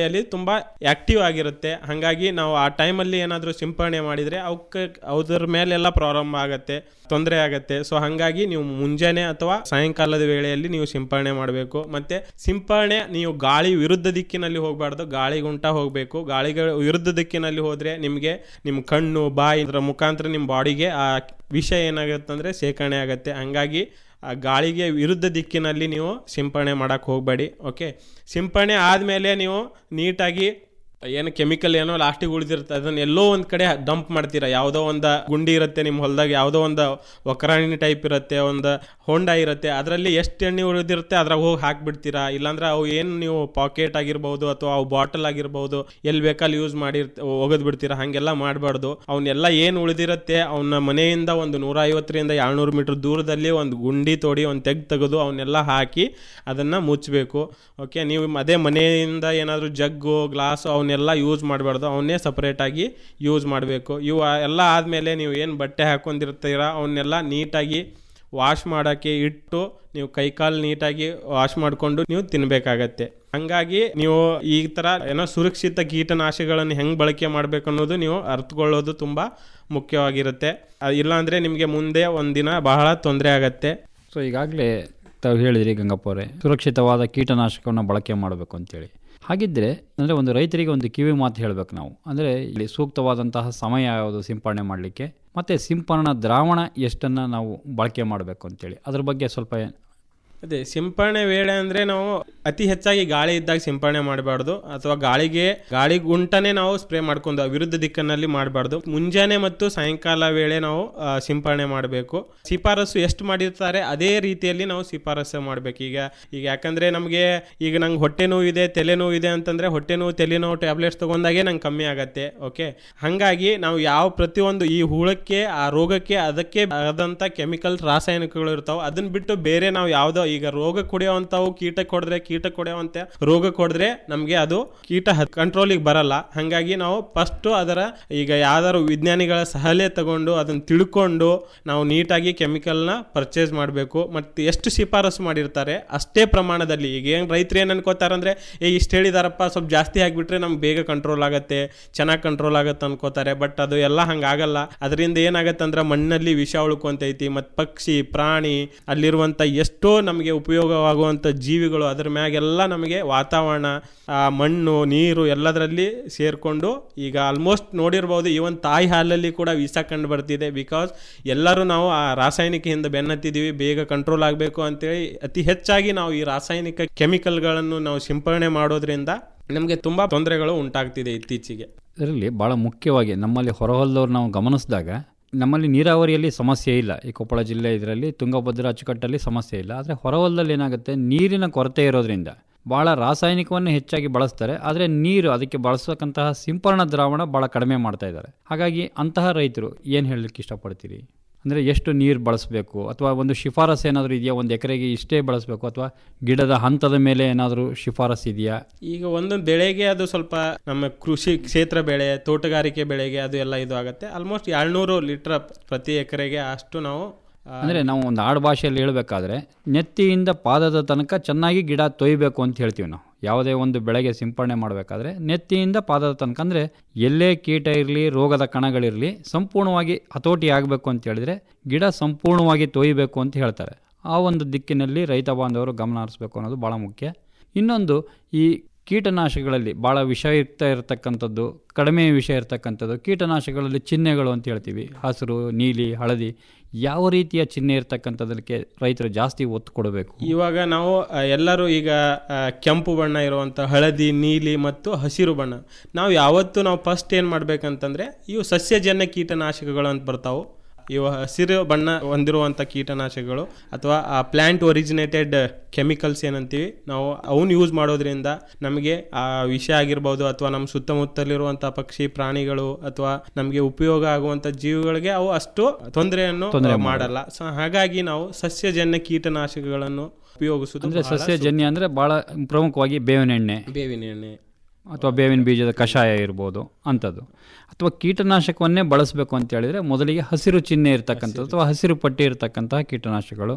ತುಂಬಾ ಆಕ್ಟಿವ್ ಆಗಿರುತ್ತೆ ಹಾಗಾಗಿ ನಾವು ಆ ಟೈಮಲ್ಲಿ ಏನಾದರೂ ಸಿಂಪರಣೆ ಮಾಡಿದರೆ ಅವಕ್ಕೆ ಅದ್ರ ಮೇಲೆಲ್ಲ ಪ್ರಾರಂಭ ಆಗತ್ತೆ ತೊಂದರೆ ಆಗತ್ತೆ ಸೊ ಹಾಗಾಗಿ ನೀವು ಮುಂಜಾನೆ ಅಥವಾ ಸಾಯಂಕಾಲದ ವೇಳೆಯಲ್ಲಿ ನೀವು ಸಿಂಪರಣೆ ಮಾಡಬೇಕು ಮತ್ತೆ ಸಿಂಪರಣೆ ನೀವು ಗಾಳಿ ವಿರುದ್ಧ ದಿಕ್ಕಿನಲ್ಲಿ ಹೋಗಬಾರ್ದು ಗಾಳಿ ಗುಂಟ ಹೋಗಬೇಕು ಗಾಳಿಗಳ ವಿರುದ್ಧ ದಿಕ್ಕಿನಲ್ಲಿ ಹೋದರೆ ನಿಮಗೆ ನಿಮ್ಮ ಕಣ್ಣು ಬಾಯಿ ಇದರ ಮುಖಾಂತರ ನಿಮ್ಮ ಬಾಡಿಗೆ ಆ ವಿಷ ಏನಾಗುತ್ತೆ ಅಂದರೆ ಶೇಖರಣೆ ಆಗುತ್ತೆ ಹಂಗಾಗಿ ಆ ಗಾಳಿಗೆ ವಿರುದ್ಧ ದಿಕ್ಕಿನಲ್ಲಿ ನೀವು ಸಿಂಪರಣೆ ಮಾಡಕ್ಕೆ ಹೋಗಬೇಡಿ ಓಕೆ ಸಿಂಪರಣೆ ಆದಮೇಲೆ ನೀವು ನೀಟಾಗಿ ಏನು ಕೆಮಿಕಲ್ ಏನೋ ಲಾಸ್ಟಿಗೆ ಉಳಿದಿರುತ್ತೆ ಅದನ್ನ ಎಲ್ಲೋ ಒಂದು ಕಡೆ ಡಂಪ್ ಮಾಡ್ತೀರಾ ಯಾವುದೋ ಒಂದು ಗುಂಡಿ ಇರುತ್ತೆ ನಿಮ್ಮ ಹೊಲದಾಗ ಯಾವುದೋ ಒಂದು ಒಕರಾಣಿ ಟೈಪ್ ಇರುತ್ತೆ ಒಂದು ಹೊಂಡ ಇರುತ್ತೆ ಅದರಲ್ಲಿ ಎಷ್ಟು ಎಣ್ಣೆ ಉಳಿದಿರುತ್ತೆ ಅದ್ರಾಗ ಹೋಗಿ ಹಾಕ್ಬಿಡ್ತೀರಾ ಇಲ್ಲಾಂದ್ರೆ ಅವು ಏನು ನೀವು ಪಾಕೆಟ್ ಆಗಿರ್ಬೋದು ಅಥವಾ ಅವು ಬಾಟಲ್ ಆಗಿರ್ಬೋದು ಎಲ್ಲಿ ಬೇಕಲ್ಲಿ ಯೂಸ್ ಮಾಡಿ ಒಗದ್ ಬಿಡ್ತೀರಾ ಹಾಗೆಲ್ಲ ಮಾಡಬಾರ್ದು ಅವನ್ನೆಲ್ಲ ಏನು ಉಳಿದಿರುತ್ತೆ ಅವನ ಮನೆಯಿಂದ ಒಂದು ನೂರ ಐವತ್ತರಿಂದ ಏಳ್ನೂರು ಮೀಟರ್ ದೂರದಲ್ಲಿ ಒಂದು ಗುಂಡಿ ತೋಡಿ ಒಂದು ತೆಗ್ ತೆಗೆದು ಅವನ್ನೆಲ್ಲ ಹಾಕಿ ಅದನ್ನು ಮುಚ್ಚಬೇಕು ಓಕೆ ನೀವು ಅದೇ ಮನೆಯಿಂದ ಏನಾದರೂ ಜಗ್ಗು ಗ್ಲಾಸು ಅವನ್ನೆಲ್ಲ ಯೂಸ್ ಮಾಡಬಾರ್ದು ಅವನ್ನೇ ಸಪ್ರೇಟಾಗಿ ಯೂಸ್ ಮಾಡಬೇಕು ಇವು ಎಲ್ಲ ಆದಮೇಲೆ ನೀವು ಏನು ಬಟ್ಟೆ ಹಾಕೊಂಡಿರ್ತೀರ ಅವನ್ನೆಲ್ಲ ನೀಟಾಗಿ ವಾಶ್ ಮಾಡೋಕ್ಕೆ ಇಟ್ಟು ನೀವು ಕೈಕಾಲು ನೀಟಾಗಿ ವಾಶ್ ಮಾಡಿಕೊಂಡು ನೀವು ತಿನ್ನಬೇಕಾಗತ್ತೆ ಹಂಗಾಗಿ ನೀವು ಈ ಥರ ಏನೋ ಸುರಕ್ಷಿತ ಕೀಟನಾಶಕಗಳನ್ನು ಹೆಂಗೆ ಬಳಕೆ ಮಾಡಬೇಕು ಅನ್ನೋದು ನೀವು ಅರ್ಥಕೊಳ್ಳೋದು ತುಂಬ ಮುಖ್ಯವಾಗಿರುತ್ತೆ ಅದ್ ಇಲ್ಲಾಂದರೆ ನಿಮಗೆ ಮುಂದೆ ಒಂದಿನ ಬಹಳ ತೊಂದರೆ ಆಗತ್ತೆ ಸೊ ಈಗಾಗಲೇ ತಾವು ಹೇಳಿದ್ರಿ ಗಂಗಪ್ಪ ಅವರೇ ಸುರಕ್ಷಿತವಾದ ಕೀಟನಾಶಕವನ್ನು ಬಳಕೆ ಮಾಡಬೇಕು ಅಂತೇಳಿ ಹಾಗಿದ್ದರೆ ಅಂದರೆ ಒಂದು ರೈತರಿಗೆ ಒಂದು ಕಿವಿ ಮಾತು ಹೇಳಬೇಕು ನಾವು ಅಂದರೆ ಇಲ್ಲಿ ಸೂಕ್ತವಾದಂತಹ ಸಮಯ ಯಾವುದು ಸಿಂಪರಣೆ ಮಾಡಲಿಕ್ಕೆ ಮತ್ತು ಸಿಂಪರಣಾ ದ್ರಾವಣ ಎಷ್ಟನ್ನು ನಾವು ಬಳಕೆ ಮಾಡಬೇಕು ಅಂತೇಳಿ ಅದ್ರ ಬಗ್ಗೆ ಸ್ವಲ್ಪ ಅದೇ ಸಿಂಪರಣೆ ವೇಳೆ ಅಂದರೆ ನಾವು ಅತಿ ಹೆಚ್ಚಾಗಿ ಗಾಳಿ ಇದ್ದಾಗ ಸಿಂಪರಣೆ ಮಾಡಬಾರ್ದು ಅಥವಾ ಗಾಳಿಗೆ ಗಾಳಿ ಗುಂಟನೆ ನಾವು ಸ್ಪ್ರೇ ಮಾಡ್ಕೊಂಡು ವಿರುದ್ಧ ದಿಕ್ಕಿನಲ್ಲಿ ಮಾಡಬಾರ್ದು ಮುಂಜಾನೆ ಮತ್ತು ಸಾಯಂಕಾಲ ವೇಳೆ ನಾವು ಆ, ಸಿಂಪರಣೆ ಮಾಡಬೇಕು ಶಿಫಾರಸು ಎಷ್ಟು ಮಾಡಿರ್ತಾರೆ ಅದೇ ರೀತಿಯಲ್ಲಿ ನಾವು ಶಿಫಾರಸು ಮಾಡಬೇಕು ಈಗ ಈಗ ಯಾಕಂದರೆ ನಮಗೆ ಈಗ ನಂಗೆ ಹೊಟ್ಟೆ ನೋವಿದೆ ತಲೆ ನೋವಿದೆ ಅಂತಂದರೆ ಹೊಟ್ಟೆ ನೋವು ತಲೆ ನೋವು ಟ್ಯಾಬ್ಲೆಟ್ಸ್ ತೊಗೊಂಡಾಗೆ ನಂಗೆ ಕಮ್ಮಿ ಆಗತ್ತೆ ಓಕೆ ಹಾಗಾಗಿ ನಾವು ಯಾವ ಪ್ರತಿಯೊಂದು ಈ ಹುಳಕ್ಕೆ ಆ ರೋಗಕ್ಕೆ ಅದಕ್ಕೆ ಆದಂಥ ಕೆಮಿಕಲ್ ರಾಸಾಯನಿಕಗಳು ಇರ್ತಾವೆ ಅದನ್ನ ಬಿಟ್ಟು ಬೇರೆ ನಾವು ಯಾವುದೋ ಈಗ ರೋಗ ಕುಡಿಯೋವಂಥವು ಕೀಟಕ್ಕೆ ಹೊಡೆದ್ರೆ ಕೀಟ ಕುಡಿಯೋವಂಥ ರೋಗ ಹೊಡೆದ್ರೆ ನಮಗೆ ಅದು ಕೀಟ ಕಂಟ್ರೋಲಿಗೆ ಬರಲ್ಲ ಹಾಗಾಗಿ ನಾವು ಫಸ್ಟು ಅದರ ಈಗ ಯಾವ್ದಾದ್ರು ವಿಜ್ಞಾನಿಗಳ ಸಲಹೆ ತಗೊಂಡು ಅದನ್ನು ತಿಳ್ಕೊಂಡು ನಾವು ನೀಟಾಗಿ ಕೆಮಿಕಲ್ನ ಪರ್ಚೇಸ್ ಮಾಡಬೇಕು ಮತ್ತು ಎಷ್ಟು ಶಿಫಾರಸು ಮಾಡಿರ್ತಾರೆ ಅಷ್ಟೇ ಪ್ರಮಾಣದಲ್ಲಿ ಈಗ ಏನು ರೈತರು ಏನು ಅನ್ಕೋತಾರಂದ್ರೆ ಏ ಇಷ್ಟು ಹೇಳಿದಾರಪ್ಪ ಸ್ವಲ್ಪ ಜಾಸ್ತಿ ಆಗಿಬಿಟ್ರೆ ನಮ್ಗೆ ಬೇಗ ಕಂಟ್ರೋಲ್ ಆಗುತ್ತೆ ಚೆನ್ನಾಗಿ ಕಂಟ್ರೋಲ್ ಆಗುತ್ತೆ ಅನ್ಕೋತಾರೆ ಬಟ್ ಅದು ಎಲ್ಲ ಹಂಗಾಗಲ್ಲ ಅದರಿಂದ ಏನಾಗತ್ತೆ ಅಂದ್ರೆ ಮಣ್ಣಲ್ಲಿ ವಿಷ ಉಳ್ಕೊಂತೈತಿ ಮತ್ತು ಪಕ್ಷಿ ಪ್ರಾಣಿ ಅಲ್ಲಿರುವಂಥ ಎಷ್ಟೋ ನಮಗೆ ಉಪಯೋಗವಾಗುವಂಥ ಜೀವಿಗಳು ಅದ್ರ ಮ್ಯಾಗೆಲ್ಲ ನಮಗೆ ವಾತಾವರಣ ಆ ಮಣ್ಣು ನೀರು ಎಲ್ಲದರಲ್ಲಿ ಸೇರಿಕೊಂಡು ಈಗ ಆಲ್ಮೋಸ್ಟ್ ನೋಡಿರ್ಬೋದು ಈವನ್ ತಾಯಿ ಹಾಲಲ್ಲಿ ಕೂಡ ವಿಷ ಕಂಡು ಬರ್ತಿದೆ ಬಿಕಾಸ್ ಎಲ್ಲರೂ ನಾವು ಆ ರಾಸಾಯನಿಕದಿಂದ ಬೆನ್ನತ್ತಿದ್ದೀವಿ ಬೇಗ ಕಂಟ್ರೋಲ್ ಆಗಬೇಕು ಅಂತೇಳಿ ಅತಿ ಹೆಚ್ಚಾಗಿ ನಾವು ಈ ರಾಸಾಯನಿಕ ಕೆಮಿಕಲ್ಗಳನ್ನು ನಾವು ಸಿಂಪರಣೆ ಮಾಡೋದ್ರಿಂದ ನಮಗೆ ತುಂಬ ತೊಂದರೆಗಳು ಉಂಟಾಗ್ತಿದೆ ಇತ್ತೀಚೆಗೆ ಇದರಲ್ಲಿ ಭಾಳ ಮುಖ್ಯವಾಗಿ ನಮ್ಮಲ್ಲಿ ಹೊರಹೊಲದವ್ರು ನಾವು ಗಮನಿಸಿದಾಗ ನಮ್ಮಲ್ಲಿ ನೀರಾವರಿಯಲ್ಲಿ ಸಮಸ್ಯೆ ಇಲ್ಲ ಈ ಕೊಪ್ಪಳ ಜಿಲ್ಲೆ ಇದರಲ್ಲಿ ತುಂಗಭದ್ರಾ ಅಚ್ಚುಕಟ್ಟಲ್ಲಿ ಸಮಸ್ಯೆ ಇಲ್ಲ ಆದರೆ ಹೊರಹೊಲದಲ್ಲಿ ಏನಾಗುತ್ತೆ ನೀರಿನ ಕೊರತೆ ಇರೋದ್ರಿಂದ ಭಾಳ ರಾಸಾಯನಿಕವನ್ನು ಹೆಚ್ಚಾಗಿ ಬಳಸ್ತಾರೆ ಆದರೆ ನೀರು ಅದಕ್ಕೆ ಬಳಸತಕ್ಕಂತಹ ಸಿಂಪರಣಾ ದ್ರಾವಣ ಭಾಳ ಕಡಿಮೆ ಮಾಡ್ತಾ ಇದ್ದಾರೆ ಹಾಗಾಗಿ ಅಂತಹ ರೈತರು ಏನು ಹೇಳಲಿಕ್ಕೆ ಇಷ್ಟಪಡ್ತೀರಿ ಅಂದರೆ ಎಷ್ಟು ನೀರು ಬಳಸಬೇಕು ಅಥವಾ ಒಂದು ಶಿಫಾರಸ್ ಏನಾದರೂ ಇದೆಯಾ ಒಂದು ಎಕರೆಗೆ ಇಷ್ಟೇ ಬಳಸಬೇಕು ಅಥವಾ ಗಿಡದ ಹಂತದ ಮೇಲೆ ಏನಾದರೂ ಶಿಫಾರಸ್ ಇದೆಯಾ ಈಗ ಒಂದೊಂದು ಬೆಳೆಗೆ ಅದು ಸ್ವಲ್ಪ ನಮ್ಮ ಕೃಷಿ ಕ್ಷೇತ್ರ ಬೆಳೆ ತೋಟಗಾರಿಕೆ ಬೆಳೆಗೆ ಅದು ಎಲ್ಲ ಇದು ಆಗುತ್ತೆ ಆಲ್ಮೋಸ್ಟ್ ಏಳ್ನೂರು ಲೀಟರ್ ಪ್ರತಿ ಎಕರೆಗೆ ಅಷ್ಟು ನಾವು ಆ, ಅಂದರೆ ನಾವು ಒಂದು ಆಡು ಭಾಷೆಯಲ್ಲಿ ಹೇಳಬೇಕಾದ್ರೆ ನೆತ್ತಿಯಿಂದ ಪಾದದ ತನಕ ಚೆನ್ನಾಗಿ ಗಿಡ ತೊಯ್ಬೇಕು ಅಂತ ಹೇಳ್ತೀವಿ ನಾವು ಯಾವುದೇ ಒಂದು ಬೆಳೆಗೆ ಸಿಂಪರಣೆ ಮಾಡಬೇಕಾದ್ರೆ ನೆತ್ತಿಯಿಂದ ಪಾದದ ತನಕ ಅಂದರೆ ಎಲ್ಲೇ ಕೀಟ ಇರಲಿ ರೋಗದ ಕಣಗಳಿರಲಿ ಸಂಪೂರ್ಣವಾಗಿ ಹತೋಟಿ ಆಗಬೇಕು ಅಂತ ಹೇಳಿದ್ರೆ ಗಿಡ ಸಂಪೂರ್ಣವಾಗಿ ತೊಯ್ಬೇಕು ಅಂತ ಹೇಳ್ತಾರೆ ಆ ಒಂದು ದಿಕ್ಕಿನಲ್ಲಿ ರೈತ ಬಾಂಧವರು ಗಮನ ಹರಿಸ್ಬೇಕು ಅನ್ನೋದು ಭಾಳ ಮುಖ್ಯ ಇನ್ನೊಂದು ಈ ಕೀಟನಾಶಕಗಳಲ್ಲಿ ಭಾಳ ವಿಷಯುಕ್ತ ಇರತಕ್ಕಂಥದ್ದು ಕಡಿಮೆ ವಿಷ ಇರತಕ್ಕಂಥದ್ದು ಕೀಟನಾಶಕಗಳಲ್ಲಿ ಚಿಹ್ನೆಗಳು ಅಂತ ಹೇಳ್ತೀವಿ ಹಸಿರು ನೀಲಿ ಹಳದಿ ಯಾವ ರೀತಿಯ ಚಿಹ್ನೆ ಇರತಕ್ಕಂಥದಕ್ಕೆ ರೈತರು ಜಾಸ್ತಿ ಒತ್ತು ಕೊಡಬೇಕು ಇವಾಗ ನಾವು ಆ, ಎಲ್ಲರೂ ಈಗ ಆ, ಕೆಂಪು ಬಣ್ಣ ಇರುವಂಥ ಹಳದಿ ನೀಲಿ ಮತ್ತು ಹಸಿರು ಬಣ್ಣ ನಾವು ಯಾವತ್ತೂ ನಾವು ಫಸ್ಟ್ ಏನು ಮಾಡ್ಬೇಕಂತಂದ್ರೆ ಇವು ಸಸ್ಯಜನ್ಯ ಕೀಟನಾಶಕಗಳು ಅಂತ ಬರ್ತಾವು ಇವು ಹಸಿರು ಬಣ್ಣ ಹೊಂದಿರುವಂಥ ಕೀಟನಾಶಕಗಳು ಅಥವಾ ಆ ಪ್ಲ್ಯಾಂಟ್ ಒರಿಜಿನೇಟೆಡ್ ಕೆಮಿಕಲ್ಸ್ ಏನಂತೀವಿ ನಾವು ಅವನ್ನ ಯೂಸ್ ಮಾಡೋದ್ರಿಂದ ನಮಗೆ ಆ ವಿಷ ಆಗಿರ್ಬೋದು ಅಥವಾ ನಮ್ಮ ಸುತ್ತಮುತ್ತಲಿರುವಂಥ ಪಕ್ಷಿ ಪ್ರಾಣಿಗಳು ಅಥವಾ ನಮಗೆ ಉಪಯೋಗ ಆಗುವಂಥ ಜೀವಿಗಳಿಗೆ ಅವು ಅಷ್ಟು ತೊಂದರೆಯನ್ನು ತೊಂದ್ರೆ ಮಾಡಲ್ಲ ಸೊ ಹಾಗಾಗಿ ನಾವು ಸಸ್ಯಜನ್ಯ ಕೀಟನಾಶಕಗಳನ್ನು ಉಪಯೋಗಿಸುವುದು ಅಂದರೆ ಬಹಳ ಸಸ್ಯಜನ್ಯ ಅಂದರೆ ಭಾಳ ಪ್ರಮುಖವಾಗಿ ಬೇವಿನ ಎಣ್ಣೆ ಸೂಕ್ತ. ಬೇವಿನ ಎಣ್ಣೆ ಅಥವಾ ಬೇವಿನ ಬೀಜದ ಕಷಾಯ ಇರ್ಬೋದು ಅಂಥದ್ದು ಅಥವಾ ಕೀಟನಾಶಕವನ್ನೇ ಬಳಸಬೇಕು ಅಂತ ಹೇಳಿದರೆ ಮೊದಲಿಗೆ ಹಸಿರು ಚಿಹ್ನೆ ಇರತಕ್ಕಂಥದ್ದು ಅಥವಾ ಹಸಿರು ಪಟ್ಟಿ ಇರತಕ್ಕಂತಹ ಕೀಟನಾಶಕಗಳು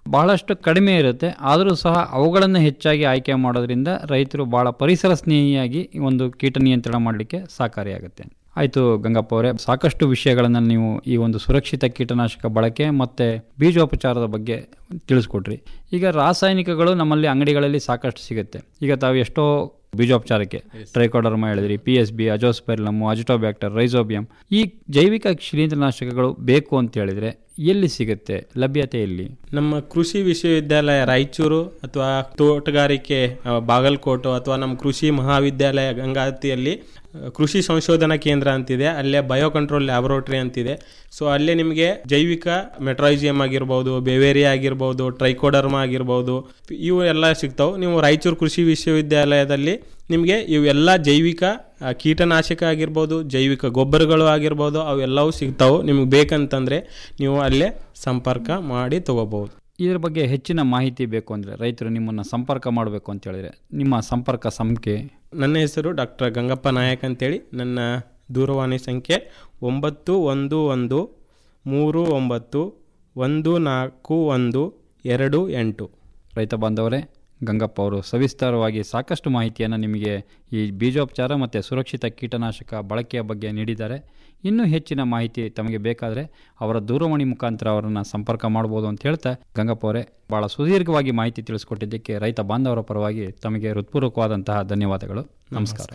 ಬಹಳಷ್ಟು ಕಡಿಮೆ ಇರುತ್ತೆ ಆದರೂ ಸಹ ಅವುಗಳನ್ನು ಹೆಚ್ಚಾಗಿ ಆಯ್ಕೆ ಮಾಡೋದ್ರಿಂದ ರೈತರು ಬಹಳ ಪರಿಸರ ಸ್ನೇಹಿಯಾಗಿ ಈ ಒಂದು ಕೀಟ ನಿಯಂತ್ರಣ ಮಾಡಲಿಕ್ಕೆ ಸಹಕಾರಿಯಾಗುತ್ತೆ ಆಯಿತು ಗಂಗಪ್ಪ ಅವರೇ ಸಾಕಷ್ಟು ವಿಷಯಗಳನ್ನು ನೀವು ಈ ಒಂದು ಸುರಕ್ಷಿತ ಕೀಟನಾಶಕ ಬಳಕೆ ಮತ್ತು ಬೀಜೋಪಚಾರದ ಬಗ್ಗೆ ತಿಳಿಸ್ಕೊಟ್ರಿ ಈಗ ರಾಸಾಯನಿಕಗಳು ನಮ್ಮಲ್ಲಿ ಅಂಗಡಿಗಳಲ್ಲಿ ಸಾಕಷ್ಟು ಸಿಗುತ್ತೆ ಈಗ ತಾವು ಎಷ್ಟೋ ಬೀಜೋಪಚಾರಕ್ಕೆ ಟ್ರೈಕೋಡರ್ಮ ಹೇಳಿದ್ರಿ P S B azospirillum azotobacter rhizobium ಈ ಜೈವಿಕ ಶಿಲೀಂಧ್ರನಾಶಕಗಳು ಬೇಕು ಅಂತ ಹೇಳಿದ್ರೆ ಎಲ್ಲಿ ಸಿಗುತ್ತೆ ಲಭ್ಯತೆ ಎಲ್ಲಿ ನಮ್ಮ ಕೃಷಿ ವಿಶ್ವವಿದ್ಯಾಲಯ ರಾಯಚೂರು ಅಥವಾ ತೋಟಗಾರಿಕೆ ಆ, ಬಾಗಲಕೋಟು ಅಥವಾ ನಮ್ಮ ಕೃಷಿ ಮಹಾವಿದ್ಯಾಲಯ ಗಂಗಾವತಿಯಲ್ಲಿ ಆ, ಕೃಷಿ ಸಂಶೋಧನಾ ಕೇಂದ್ರ ಅಂತಿದೆ ಅಲ್ಲೇ ಬಯೋ ಕಂಟ್ರೋಲ್ ಲ್ಯಾಬೊರೇಟರಿ ಅಂತಿದೆ ಸೊ ಅಲ್ಲೇ ನಿಮಗೆ ಜೈವಿಕ ಮೆಟ್ರೈಜಿಯಂ ಆಗಿರ್ಬೋದು ಬೆವೇರಿಯಾ ಆಗಿರ್ಬೋದು ಟ್ರೈಕೋಡರ್ಮಾ ಆಗಿರ್ಬೋದು ಇವು ಎಲ್ಲ ಸಿಗ್ತಾವೆ ನೀವು ರಾಯಚೂರು ಕೃಷಿ ವಿಶ್ವವಿದ್ಯಾಲಯದಲ್ಲಿ ನಿಮಗೆ ಇವೆಲ್ಲ ಜೈವಿಕ ಆ, ಕೀಟನಾಶಕ ಆಗಿರ್ಬೋದು ಜೈವಿಕ ಗೊಬ್ಬರಗಳು ಆಗಿರ್ಬೋದು ಅವೆಲ್ಲವೂ ಸಿಗ್ತಾವೆ ನಿಮಗೆ ಬೇಕಂತಂದರೆ ನೀವು ಅಲ್ಲೇ ಸಂಪರ್ಕ ಮಾಡಿ ತಗೋಬಹುದು ಇದರ ಬಗ್ಗೆ ಹೆಚ್ಚಿನ ಮಾಹಿತಿ ಬೇಕು ಅಂದರೆ ರೈತರು ನಿಮ್ಮನ್ನು ಸಂಪರ್ಕ ಮಾಡಬೇಕು ಅಂತ ಹೇಳಿದ್ರೆ ನಿಮ್ಮ ಸಂಪರ್ಕ ಸಂಖ್ಯೆ ನನ್ನ ಹೆಸರು ಡಾಕ್ಟರ್ ಗಂಗಪ್ಪ ನಾಯಕ್ ಅಂತೇಳಿ ನನ್ನ ದೂರವಾಣಿ ಸಂಖ್ಯೆ ಒಂಬತ್ತು ಒಂದು ಒಂದು ಮೂರು ಒಂಬತ್ತು ಒಂದು ನಾಲ್ಕು ಒಂದು ಎರಡು ಎಂಟು ರೈತ ಬಾಂಧವರೇ ಗಂಗಪ್ಪ ಅವರು ಸವಿಸ್ತಾರವಾಗಿ ಸಾಕಷ್ಟು ಮಾಹಿತಿಯನ್ನು ನಿಮಗೆ ಈ ಬೀಜೋಪಚಾರ ಮತ್ತು ಸುರಕ್ಷಿತ ಕೀಟನಾಶಕ ಬಳಕೆಯ ಬಗ್ಗೆ ನೀಡಿದ್ದಾರೆ ಇನ್ನೂ ಹೆಚ್ಚಿನ ಮಾಹಿತಿ ತಮಗೆ ಬೇಕಾದರೆ ಅವರ ದೂರವಾಣಿ ಮುಖಾಂತರ ಅವರನ್ನು ಸಂಪರ್ಕ ಮಾಡ್ಬೋದು ಅಂತ ಹೇಳ್ತಾ ಗಂಗಪ್ಪ ಅವರೇ ಭಾಳ ಸುದೀರ್ಘವಾಗಿ ಮಾಹಿತಿ ತಿಳಿಸ್ಕೊಟ್ಟಿದ್ದಕ್ಕೆ ರೈತ ಬಾಂಧವರ ಪರವಾಗಿ ತಮಗೆ ಹೃತ್ಪೂರ್ವಕವಾದಂತಹ ಧನ್ಯವಾದಗಳು ನಮಸ್ಕಾರ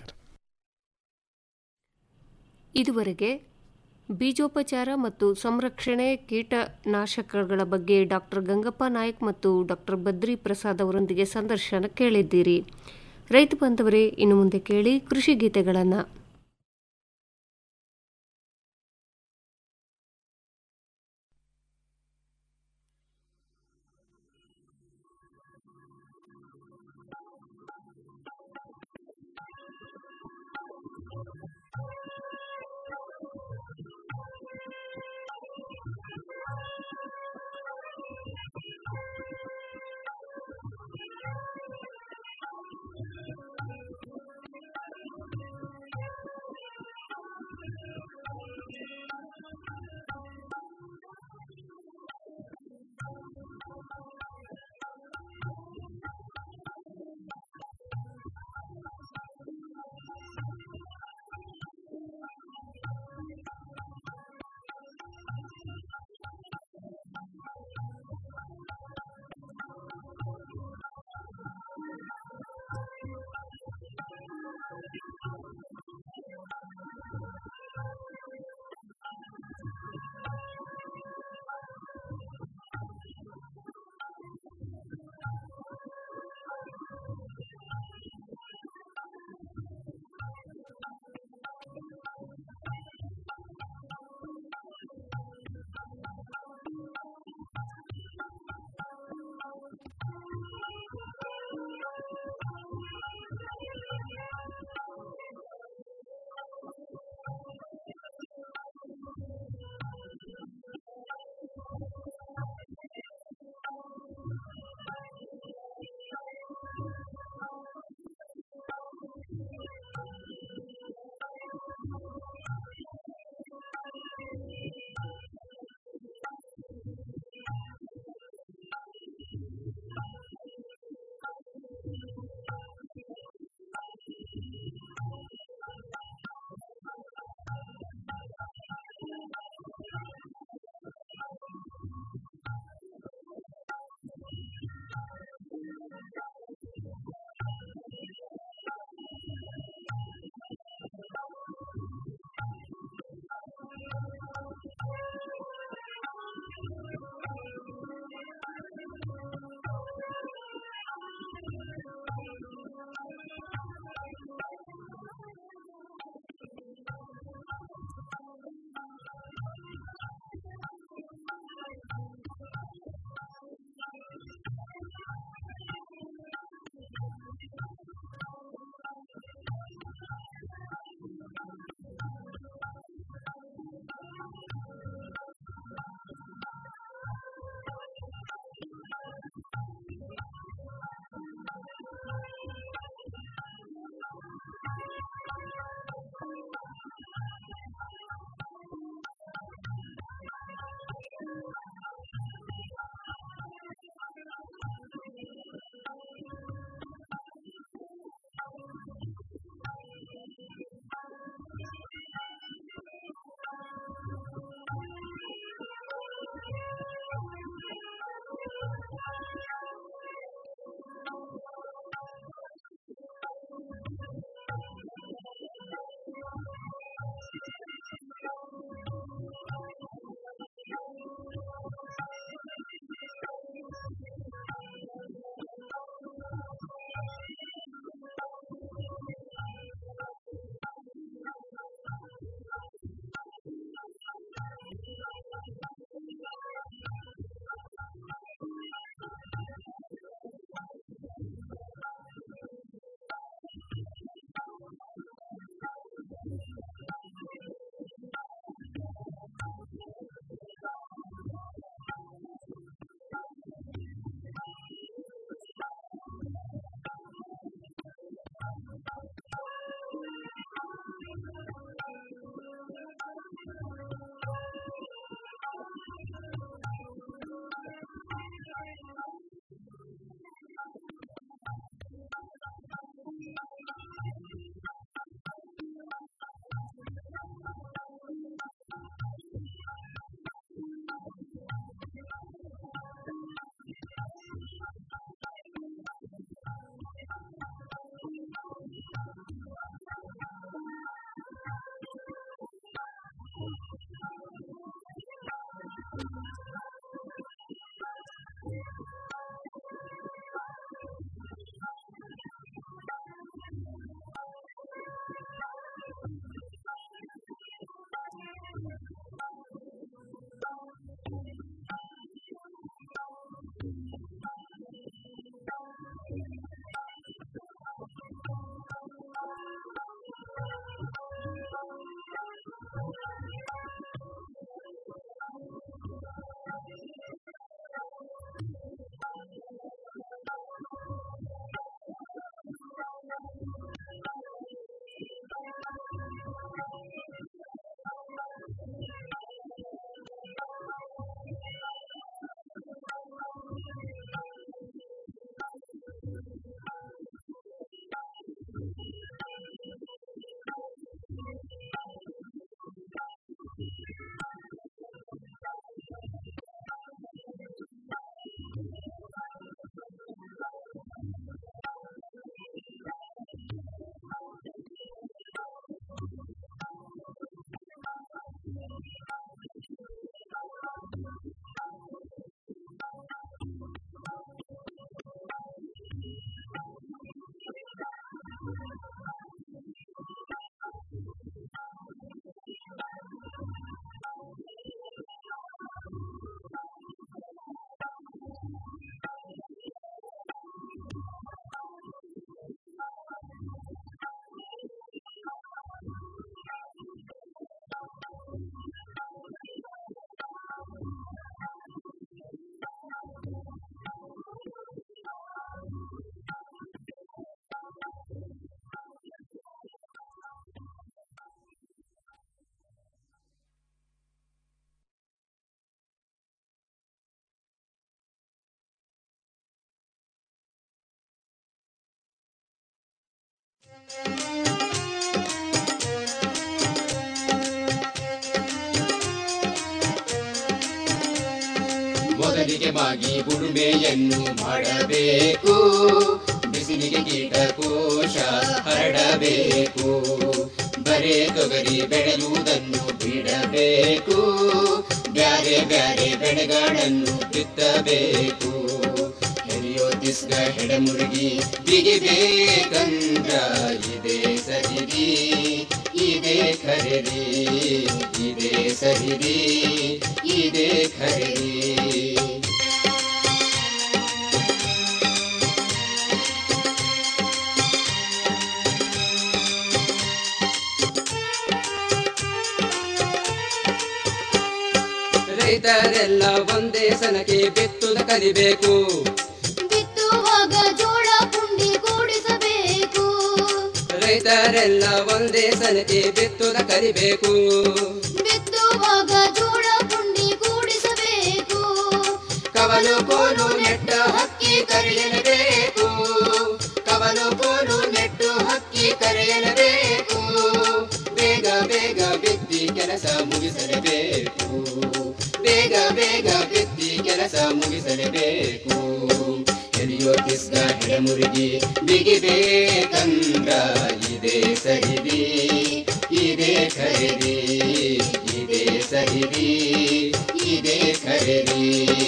ಇದುವರೆಗೆ ಬೀಜೋಪಚಾರ ಮತ್ತು ಸಂರಕ್ಷಣೆ ಕೀಟನಾಶಕಗಳ ಬಗ್ಗೆ ಡಾಕ್ಟರ್ ಗಂಗಪ್ಪ ನಾಯಕ್ ಮತ್ತು ಡಾಕ್ಟರ್ ಬದ್ರಿ ಪ್ರಸಾದ್ ಅವರೊಂದಿಗೆ ಸಂದರ್ಶನ ಕೇಳಿದ್ದೀರಿ ರೈತ ಬಾಂಧವರೇ ಇನ್ನು ಮುಂದೆ ಕೇಳಿ ಕೃಷಿ ಗೀತೆಗಳನ್ನು ಮೊದಲಿಗೆ ಮಾಗಿ ಉಳುಮೆಯನ್ನು ಮಾಡಬೇಕು ಬಿಸಿಲಿಗೆ ಕೀಟಕೋಶ ಹರಡಬೇಕು ಬರೇ ತೊಗರಿ ಬೆಳೆಯುವುದನ್ನು ಬಿಡಬೇಕು ಬ್ಯಾರೆ ಬ್ಯಾರೆ ಬೆಳೆಗಳನ್ನು ಬಿತ್ತಬೇಕು ಹೆರಿಯೋ ದಿಸ್ಗ ಹೆಡಮುರುಗಿ ಬಿಗಿಬೇಕಂದ್ರ ಇದೆ ಸರಿರಿ ಇದೆ ಖರೀರಿ ಇದೆ ಸರಿರಿ ಇದೆ ಖರೀರಿ ರೈತರೆಲ್ಲ ಒಂದೇ ಸನಕ್ಕೆ ಬಿತ್ತುದ ಕಲಿಬೇಕು ಬಿತ್ತುವಾಗ ಜೋಳ ಪುಂಡಿ ಕೂಡಿಸಬೇಕು ರೈತರೆಲ್ಲ ಒಂದೇ ಸನಕ್ಕೆ ಬಿತ್ತುದ ಕಲಿಬೇಕು ಬಿತ್ತುವಾಗ ಜೋಳ ಪುಂಡಿ ಕೂಡಿಸಬೇಕು ಕವಲು ಕೋಲು ನೆಟ್ಟ ಹಕ್ಕಿ ಕರೆಯಲೇಬೇಕು ಕವಲು ಕೋಲು ನೆಟ್ಟು ಹಕ್ಕಿ ಕರೆಯಲೇಬೇಕು ಬೇಗ ಬೇಗ ಬಿತ್ತಿ ಕೆಲಸ ಮುಗಿಸಲೇಬೇಕು ಬೇಗ ಬೇಗ ಬಿತ್ತಿ ಕೆಲಸ ಮುಗಿಸಲೇಬೇಕು ಎಲಿಯೋ ಕಿಸ್ಗ ಹೆಡಮುರುಗಿ ಬಿಗಿಬೇಕಂದ್ರ ಇದೆ ಸಹಿರಿ ಇದೆ ಖರೀರಿ ಇದೆ ಸಹಿರಿ ಇದೆ ಖರೀರಿ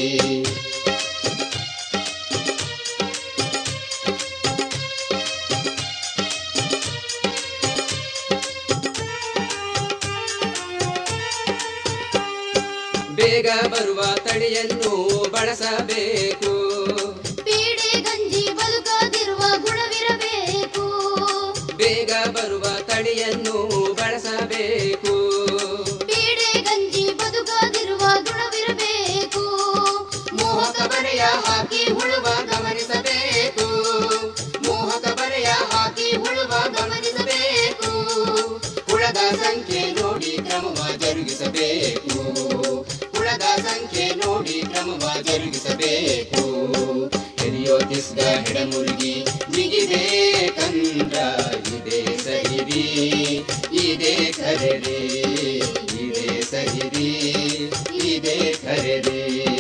ಬೇಗ ಬರುವ ತಳಿಯನ್ನು ಬಳಸಬೇಕು ಪೀಡೆ ಗಂಜಿ ಬದುಕದಿರುವ ಗುಣವಿರಬೇಕು ಬೇಗ ಬರುವ ತಳಿಯನ್ನು ಬಳಸಬೇಕು ಪೀಡೆ ಗಂಜಿ ಬದುಕದಿರುವ ಗುಣವಿರಬೇಕು ಮೋಹಕ ಬರೆಯ ಹಾಕಿ ಹುಳುವ ಗಮನಿಸಬೇಕು ಮೋಹಕ ಬರೆಯ ಹಾಕಿ ಹುಳುವ ಗಮನಿಸಬೇಕು ಹುಳದ ಸಂಖ್ಯೆ ನೋಡಿ ಕ್ರಮವ ಜರುಗಿಸಬೇಕು ಹುಳದ ಸಂಖ್ಯೆ ನೋಡಿ ಕ್ರಮವ ಜರುಗಿಸಬೇಕು ಹಿರಿಯೋ ತಿಸ್ಗ ಹೆಡಮುರುಗಿ ಬಿಗಿಬೇಕಂದ್ರ ಇದೆ ಸಹಿರಿ ಇದೆ ಖರೀರಿ ಇದೆ ಸಹಿರಿ ಇದೆ ಖರೀರಿ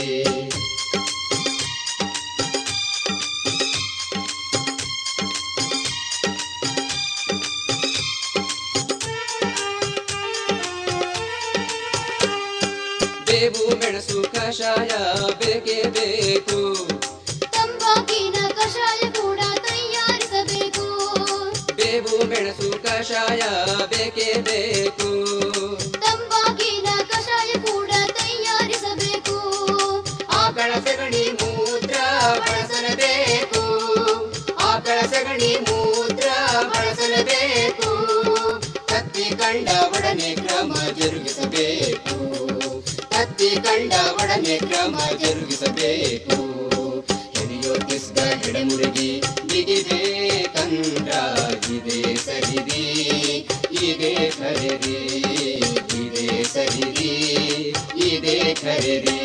ಬೇವು ಮೆಣಸು ಕಷಾಯ ಬೇಕೇ ಬೇಕು ತಂಬಾಕಿನ ಕಷಾಯ ಕೂಡ ತಯಾರಿಸಬೇಕು ಬೇವು ಮೆಣಸು ಕಷಾಯ ಬೇಕೇ ಬೇಕು ತಂಬಾಕಿನ ಕಷಾಯ ಕೂಡ ತಯಾರಿಸಬೇಕು ಆಕಳ ಸಗಣಿ ಮೂತ್ರ ಬಳಸಲೇಬೇಕು ಆಕಳ ಸಗಣಿ ಮೂತ್ರ ಬಳಸಲೇಬೇಕು ಕತ್ತಿ ಕಂಡ ಒಡನೆ ಕ್ರಮ ಜರುಗಿಸಬೇಕು ಕತ್ತಿ ಕಂಡ ಒಡನೆ ಕ್ರಮ ಜರುಗಿಸಬೇಕು ಹಿರಿಯೋ ಕಿಸ್ಗ ಹೆಡಮುರುಗಿ ಬಿಗಿಬೇಕಂದ್ರ ಇದೆ ಸಹಿರಿ ಇದೆ ಖರೀರಿ ಇದೆ ಸಹಿರಿ ಇದೆ ಖರೀರಿ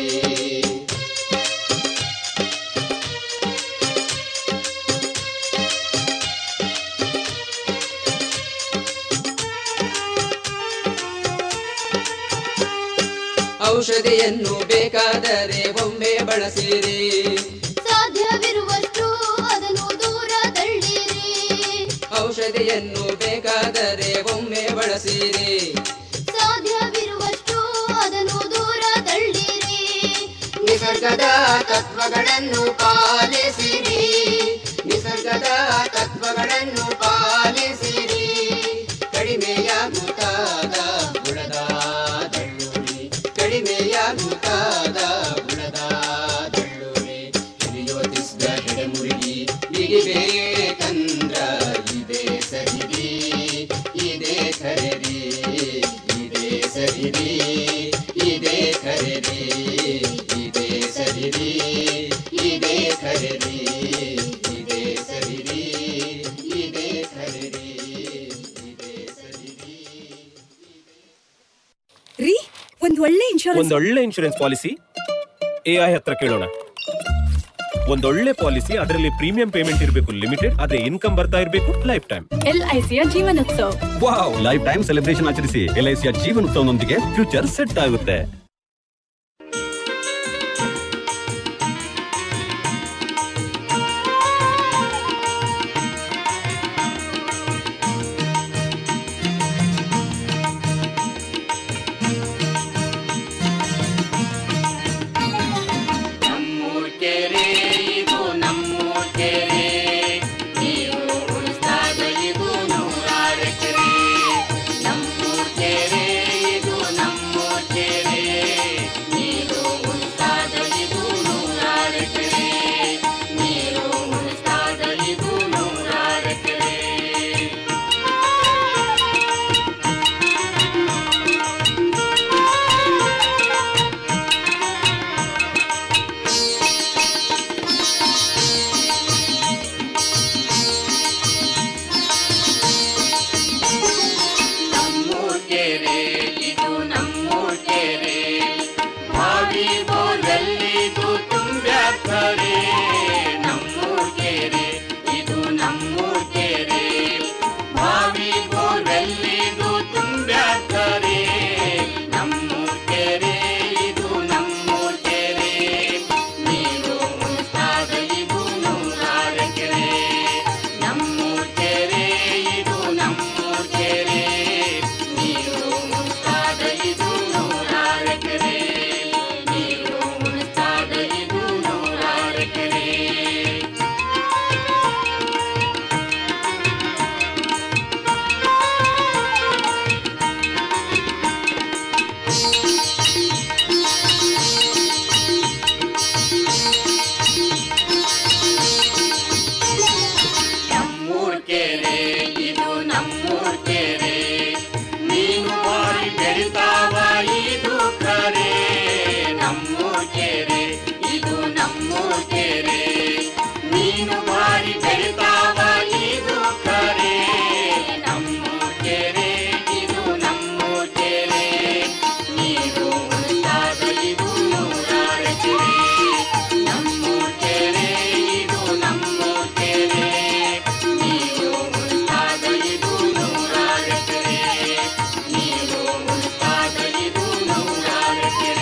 ಔಷಧಿಯನ್ನು ಬೇಕಾದರೆ ಒಮ್ಮೆ ಬಳಸಿರಿ ಸಾಧ್ಯವಿರುವಷ್ಟು ಅದನ್ನು ದೂರ ತಳ್ಳಿರಿ ಔಷಧಿಯನ್ನು ಬೇಕಾದರೆ ಒಮ್ಮೆ ಬಳಸಿರಿ ಸಾಧ್ಯವಿರುವಷ್ಟು ಅದನ್ನು ದೂರ ತಳ್ಳಿರಿ ನಿಸರ್ಗದ ತತ್ವಗಳನ್ನು ಪಾಲಿಸಿರಿ ನಿಸರ್ಗದ ತತ್ವಗಳನ್ನು ಪಾಲಿಸಿರಿ ಕಡಿಮೆಯಾಗುತ್ತಾದ ಬುಡದ ದಳ್ಳುರಿ ಕಡಿಮೆಯಾಗುತ್ತಾದ ಬುಡದ ದಳ್ಳುರಿ ಹಿರಿಯೋತಿಸ್ದ ಹೆಡೆಮುರುಗಿ ಬಿಗಿಬೇಕಂದ್ರ ಇದೇ ಸರಿರಿ ಇದೇ ಖರೀರಿ ಇದೇ ಸರಿರಿ ಇದೇ ಖರೀರಿ ಇದೇ ಸರಿರಿ ಇದೇ ಖರೀರಿ ಇದೇ ಸರಿರಿ ಇದೇ ಖರೀರಿ ಇದೇ ಸರಿರಿ ರೀ ಒಂದ್ ಒಳ್ಳೆ ಇನ್ಶೂರೆನ್ಸ್ ಒಂದೊಳ್ಳೆ ಇನ್ಶೂರೆನ್ಸ್ ಪಾಲಿಸಿ ಎ ಐ ಹತ್ರ ಕೇಳೋಣ ಒಂದೊಳ್ಳೆ ಪಾಲಿಸಿ ಅದರಲ್ಲಿ ಪ್ರೀಮಿಯಂ ಪೇಮೆಂಟ್ ಇರಬೇಕು ಲಿಮಿಟೆಡ್ ಅದೇ ಇನ್ಕಮ್ ಬರ್ತಾ ಇರಬೇಕು ಲೈಫ್ ಟೈಮ್ ಎಲ್ ಐ ಸಿಯ ಜೀವನೋತ್ಸವ ವಾವ್ ಲೈಫ್ ಟೈಮ್ ಸೆಲೆಬ್ರೇಷನ್ ಆಚರಿಸಿ ಎಲ್ ಐ ಸಿಯ ಜೀವನ ಉತ್ಸವನೊಂದಿಗೆ ಫ್ಯೂಚರ್ ಸೆಟ್ ಆಗುತ್ತೆ ನಮ್ಮೂರ್ ಕೆರೆ ಇದು ನಮ್ಮೂರ್ ಕೆರೆ ನೀರು ಉಳಿಸ್ದಾಗ ಇದು ನೂರಾರು ಎಕರೆ ನಮ್ಮೂರ್ ಕೆರೆ ಇದು ನಮ್ಮೂರ್ ಕೆರೆ ನೀರು ಉಳಿಸ್ದಾಗ ಇದು ನೂರಾರು ಎಕರೆ ನೀರು ಉಳಿಸ್ದಾಗ ಇದು ನೂರಾರು ಎಕರೆ ನಮ್ಮೂರ್ ಕೆರೆ ಇದು ನಮ್ಮೂರ್ ಕೆರೆ ಬಾವಿ ಬೋರ್ವೆಲ್ಲಿದು ತುಂಬ್ಯಾಕರೆ ನಮ್ಮೂರ್ ಕೆರೆ ಇದು ನಮ್ಮೂರ್ ಕೆರೆ ಬಾವಿ ಬೋರ್ವೆಲ್ಲಿದು ತುಂಬ್ಯಾಕರೆ ನಮ್ಮೂರ್ ಕೆರೆ ಇದು ನಮ್ಮೂರ್ ಕೆರೆ ನೀರು ಉಳಿಸ್ದಾಗ ಇದು ನೂರಾರು ಎಕರೆ ನಮ್ಮೂರ್ ಕೆರೆ ಇದು ನಮ್ಮೂರ್ ಕೆರೆ ನೀರು ಉಳಿಸ್ದಾಗ ಇದು ನೂರಾರು ಎಕರೆ ನೀರು ಉಳಿಸ್ದಾಗ ಇದು ನೂರಾರು ಎಕರೆ ನಮ್ಮೂರ್ ಕೆರೆ ಇದು ನಮ್ಮೂರ್ ಕೆರೆ ನೀನು ಬಾರಿ ಬೆಳಿತಾವ ಇದು ಕರೆ ನಮ್ಮೂರ್ ಕೆರೆ ಇದು ನಮ್ಮೂರ್ ಕೆರೆ ನೀನು ಬಾರಿ ಬೆಳಿತಾವ ಇದು ಕರೆ ನಮ್ಮೂರ್ ಕೆರೆ ಇದು ನಮ್ಮೂರ್ ಕೆರೆ ನೀರು ಉಳಿದಾಗ ಇದು ನೂರಾರು ಎಕರೆ ನಮ್ಮೂರ್ ಕೆರೆ ಇದು ನಮ್ಮೂರ್ ಕೆರೆ ನೀರು ಉಳಿದಾಗ ಇದು ನೂರಾರು ಎಕರೆ ನೀರು ಉಳಿದಾಗ ಇದು ನೂರಾರು ಎಕರೆ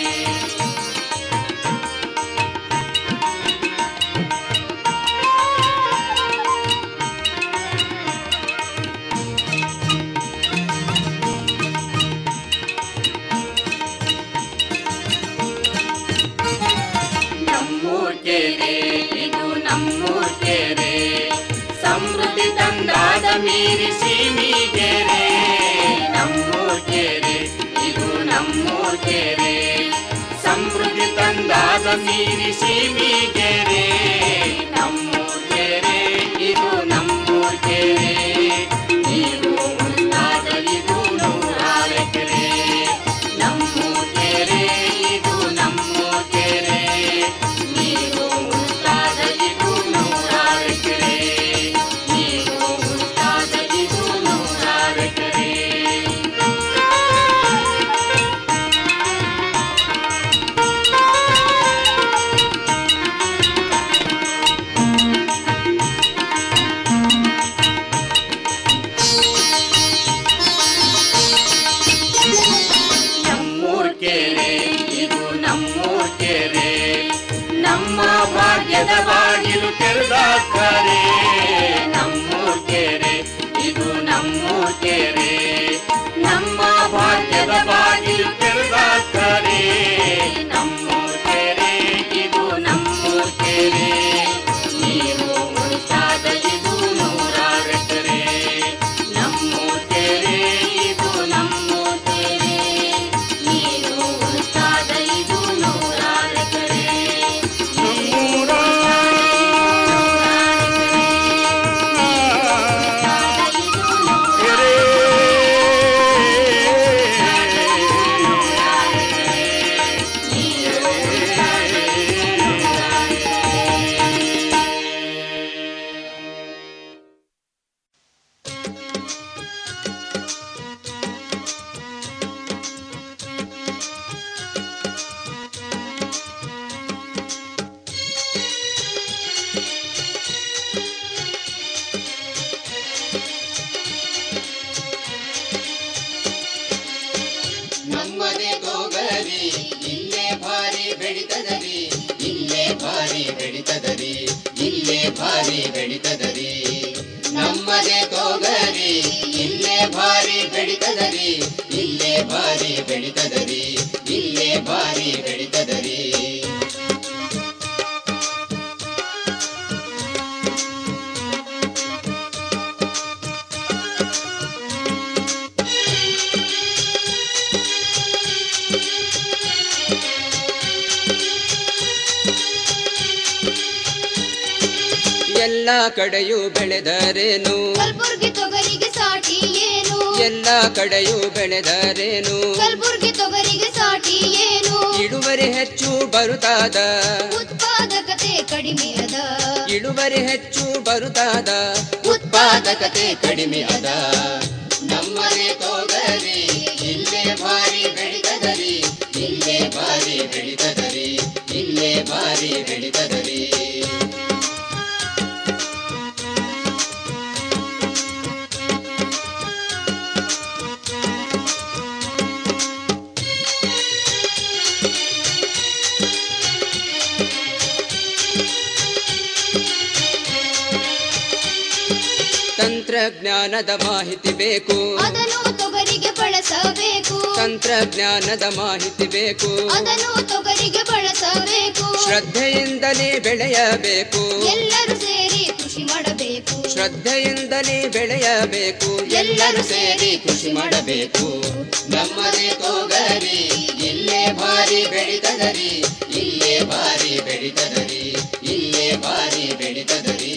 ನಮ್ಮೂರ್ ಕೆರೆ ಇದು ನಮ್ಮೂರ್ ಕೆರೆ ಸಮೃದ್ಧಿ ತಂದಾದ ಮೀರಿ ಸೀಮಿಗೆರೆ ನಮ್ಮೂರ್ ಕೆರೆ ಇದು ನಮ್ಮೂರ್ ಕೆರೆ ಸಮೃದ್ಧಿ ತಂದಾದ ಮೀರಿ ಸೀಮಿಗೆರೆ ನಮ್ಮೂರ್ ಕೆರೆ ಇದು ನಮ್ಮೂರ್ ಕೆರೆ ನೀರು ಉಳಿದಾಗ ಇದು ನೂರಾರು ಎಕರೆ ನಮ್ಮೂರ್ ಕೆರೆ ಇದು ನಮ್ಮೂರ್ ಕೆರೆ ನೀರು ಉಳಿದಾಗ ಇದು ನೂರಾರು ಎಕರೆ ನೀರು ಉಳಿದಾಗ ಇದು ನೂರಾರು ಎಕರೆ ಕೆರೆ ನಮ್ಮ ಭಾಗ್ಯದ ಬಾಗಿಲು ತೆರೆದಾಕರೆ ನಮ್ಮೂರ್ ಕೆರೆ ಇದು ನಮ್ಮೂರ್ ಕೆರೆ ನಮ್ಮ ಭಾಗ್ಯದ ಬಾಗಿಲು ತೆರೆದಾಕರೆ ನಮ್ಮೂರ್ ಕೆರೆ ಇದು ನಮ್ಮೂರ್ ಕೆರೆ ನೀರು ಉಳಿತಾದ ಇದು ನೂರಾರು ಎಕರೆ ನಮ್ಮೂರ್ ಕೆರೆ ಇದು ನಮ್ಮೂರ್ ಕೆರೆ ನೀರು ಉಳಿತಾದ ಇದು ನೂರಾರು ಎಕರೆ ನಮ್ಮನೆ ತೋಗರಿ ಇಲ್ಲೇ ಭಾರಿ ಬೆಳಿತದರಿ ಇಲ್ಲೇ ಭಾರಿ ಬೆಳಿತದರಿ ಇಲ್ಲೇ ಭಾರಿ ಬೆಳಿತದರಿ ನಮ್ಮನೆ ತೋಗರಿ ಇಲ್ಲೇ ಭಾರಿ ಬೆಳಿತದರಿ ಇಲ್ಲೇ ಭಾರಿ ಬೆಳಿತದರಿ ಇಲ್ಲೇ ಭಾರಿ ಬೆಳಿತದರಿ ಎಲ್ಲ ಕಡೆಯೂ ಬೆಳೆದರೇನು ಕಲ್ಬುರ್ಗಿ ತೊಗರಿಗೆ ಸಾಟಿ ಏನು ಎಲ್ಲ ಕಡೆಯೂ ಬೆಳೆದರೇನು ಕಲ್ಬುರ್ಗಿ ತೊಗರಿಗೆ ಸಾಟಿ ಏನು ಇಳುವರಿ ಹೆಚ್ಚು ಬರುತ್ತಾದ ಉತ್ಪಾದಕತೆ ಕಡಿಮೆ ಅದ ಇಳುವರಿ ಹೆಚ್ಚು ಬರುತ್ತಾದ ಉತ್ಪಾದಕತೆ ಕಡಿಮೆ ಅದ ನಮ್ಮನೆ ತೋಗರಿ ಇಲ್ಲೇ ಭಾರಿ ಬೆಳಿತದರಿ ಇಲ್ಲೇ ಭಾರಿ ಬೆಳಿತದರಿ ಇಲ್ಲೇ ಭಾರಿ ಬೆಳಿತದರಿ ತಂತ್ರಜ್ಞಾನದ ಮಾಹಿತಿ ಬೇಕು ಅದನ್ನು ತೊಗರಿಗೆ ಬಳಸಬೇಕು ತಂತ್ರಜ್ಞಾನದ ಮಾಹಿತಿ ಬೇಕು ಅದನ್ನು ತೊಗರಿಗೆ ಬಳಸಬೇಕು ಶ್ರದ್ಧೆಯಿಂದಲೇ ಬೆಳೆಯಬೇಕು ಎಲ್ಲರೂ ಸೇರಿ ಕೃಷಿ ಮಾಡಬೇಕು ಶ್ರದ್ಧೆಯಿಂದಲೇ ಬೆಳೆಯಬೇಕು ಎಲ್ಲರೂ ಸೇರಿ ಕೃಷಿ ಮಾಡಬೇಕು ನಮ್ಮನೆ ತೋಗರಿ ಇಲ್ಲೇ ಭಾರಿ ಬೆಳಿತದರಿ ಇಲ್ಲೇ ಭಾರಿ ಬೆಳಿತದರಿ ಇಲ್ಲೇ ಭಾರಿ ಬೆಳಿತದರಿ